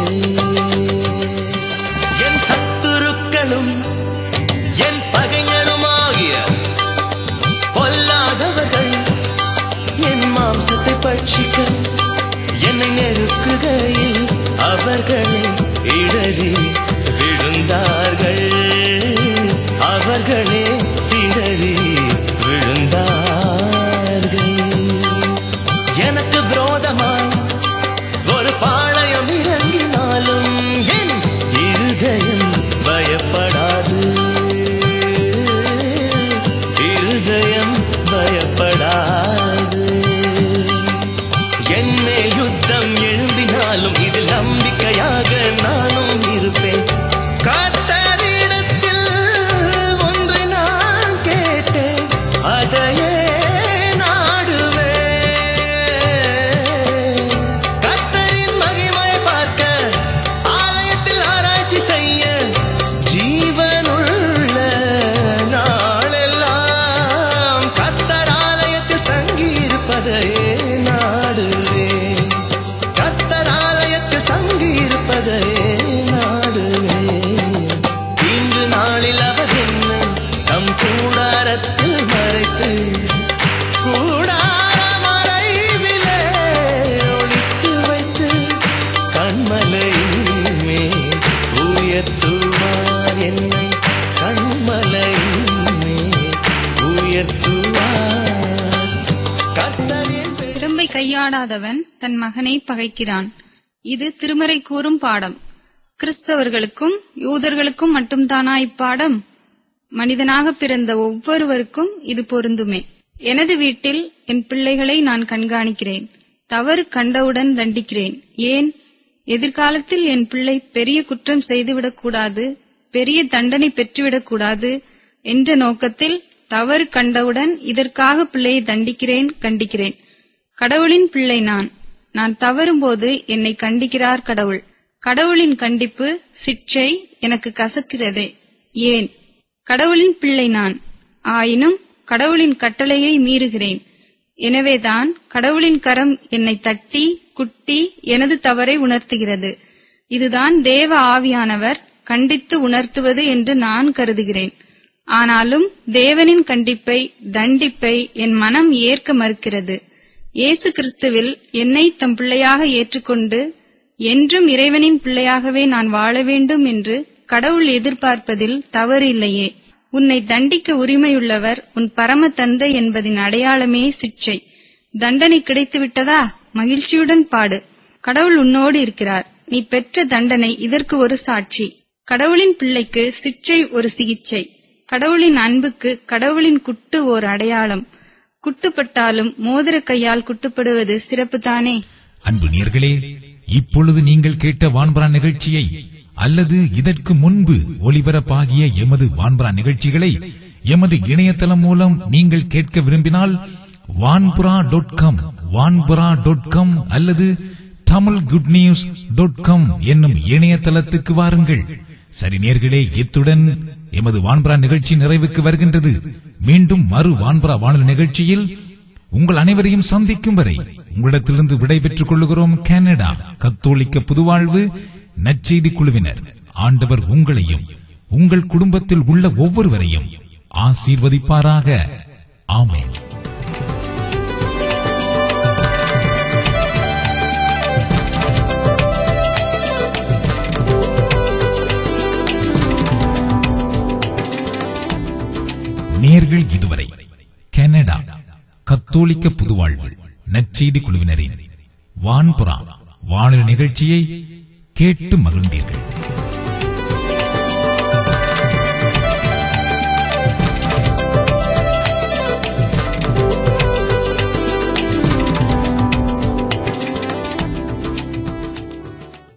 என் சத்துருக்களும் என் பகைஞருமாகிய பொல்லாதவர்கள் என் மாம்சத்தை பட்சிக்க என்னை நெருக்குகையில் அவர்களே இடறி விழுந்தார்கள் அவர்களே இடறி விழுந்தார்கள் எனக்கு விரோதமாய் ஒரு பாளையம் இறங்கினாலும் என் இருதயம் பயப்படாது இருதயம் பயப்படாது என்னே யுத்தம் எழும்பினாலும் இதில் நம்பிக்கையாக நானும் இருப்பேன் கர்த்தரிடத்தில் ஒன்றை நான் கேட்டேன் அதையே நாடுவேன் கர்த்தரின் மகிமை பார்க்க ஆலயத்தில் ஆராய்ச்சி செய்ய ஜீவனுள்ள நாளெல்லாம் கர்த்தர் ஆலயத்தில் தங்கியிருப்பதையே நாடுவேன் கர்த்தர் ஆலயத்தில் தங்கியிருப்பதையே நாடுவேன் இன்று நாளில் அவர் என்ன தம் கூடாரத்தில் மறைத்து கூடார மறைவிலே ஒளித்து வைத்து கண்மலையின் மேல் உயர்த்துவார் என்னை கண்மலையின் மேல் உயர்த்துவார் கர்த்தர் என் பெயர் திரும்பை கையாடாதவன் தன் மகனை பகைக்கிறான் இது திருமறை கூறும் பாடம் கிறிஸ்தவர்களுக்கும் யூதர்களுக்கும் மட்டும்தானா இப்பாடம் மனிதனாக பிறந்த ஒவ்வொருவருக்கும் இது பொருந்துமே எனது வீட்டில் என் பிள்ளைகளை நான் கண்காணிக்கிறேன் தவறு கண்டவுடன் தண்டிக்கிறேன் ஏன் எதிர்காலத்தில் என் பிள்ளை பெரிய குற்றம் செய்துவிடக்கூடாது பெரிய தண்டனை பெற்றுவிடக்கூடாது என்ற நோக்கத்தில் தவறு கண்டவுடன் இதற்காக பிள்ளையை தண்டிக்கிறேன் கண்டிக்கிறேன் கடவுளின் பிள்ளை நான் நான் தவறும்போது என்னை கண்டிக்கிறார் கடவுள் கடவுளின் கண்டிப்பு சிற்றை எனக்கு கசக்கிறதே ஏன் கடவுளின் பிள்ளை நான் ஆயினும் கடவுளின் கட்டளையை மீறுகிறேன் எனவேதான் கடவுளின் கரம் என்னை தட்டி குட்டி எனது தவறை உணர்த்துகிறது இதுதான் தேவ ஆவியானவர் கண்டித்து உணர்த்துவது என்று நான் கருதுகிறேன் ஆனாலும் தேவனின் கண்டிப்பை தண்டிப்பை என் மனம் ஏற்க மறுக்கிறது இயேசு கிறிஸ்துவில் என்னை தம் பிள்ளையாக ஏற்றுக்கொண்டு என்றும் இறைவனின் பிள்ளையாகவே நான் வாழ வேண்டும் என்று கடவுள் எதிர்பார்ப்பதில் தவறு இல்லையே உன்னை தண்டிக்க உரிமையுள்ளவர் உன் பரம தந்தை என்பதின் அடையாளமே சிற்றை தண்டனை கிடைத்துவிட்டதா மகிழ்ச்சியுடன் பாடு கடவுள் உன்னோடு இருக்கிறார் நீ பெற்ற தண்டனை இதற்கு ஒரு சாட்சி கடவுளின் பிள்ளைக்கு சிற்றை ஒரு சிகிச்சை கடவுளின் அன்புக்கு கடவுளின் குட்டு ஓர் அடையாளம் குட்டுப்பட்டாலும் மோதிர கையால் குட்டுப்படுவது சிறப்புதானே அன்பு நேர்களே இப்பொழுது நீங்கள் கேட்ட வான்பரா நிகழ்ச்சியை அல்லது இதற்கு முன்பு ஒளிபரப்பாகிய எமது வான்பரா நிகழ்ச்சிகளை எமது இணையதளம் மூலம் நீங்கள் கேட்க விரும்பினால் Vanpura dot com Vanpura dot com அல்லது Tamil good news dot com என்னும் இணையதளத்துக்கு வாருங்கள் சரி நேர்களே இத்துடன் எமது வான்பரா நிகழ்ச்சி நிறைவுக்கு வருகின்றது மீண்டும் மறு வான்பரா வானொலி நிகழ்ச்சியில் உங்கள் அனைவரையும் சந்திக்கும் வரை உங்களிடத்திலிருந்து விடை பெற்றுக் கொள்ளுகிறோம் கனடா கத்தோலிக்க புதுவாழ்வு நற்செய்தி குழுவினர் ஆண்டவர் உங்களையும் உங்கள் குடும்பத்தில் உள்ள ஒவ்வொருவரையும் ஆசீர்வதிப்பாராக ஆமென் நேர்கள் இதுவரை கனடா கத்தோலிக்க புதுவாழ்வு நற்செய்தி குழுவினரின் வான்புறா வானொலி நிகழ்ச்சியை கேட்டு மகிழ்ந்தீர்கள்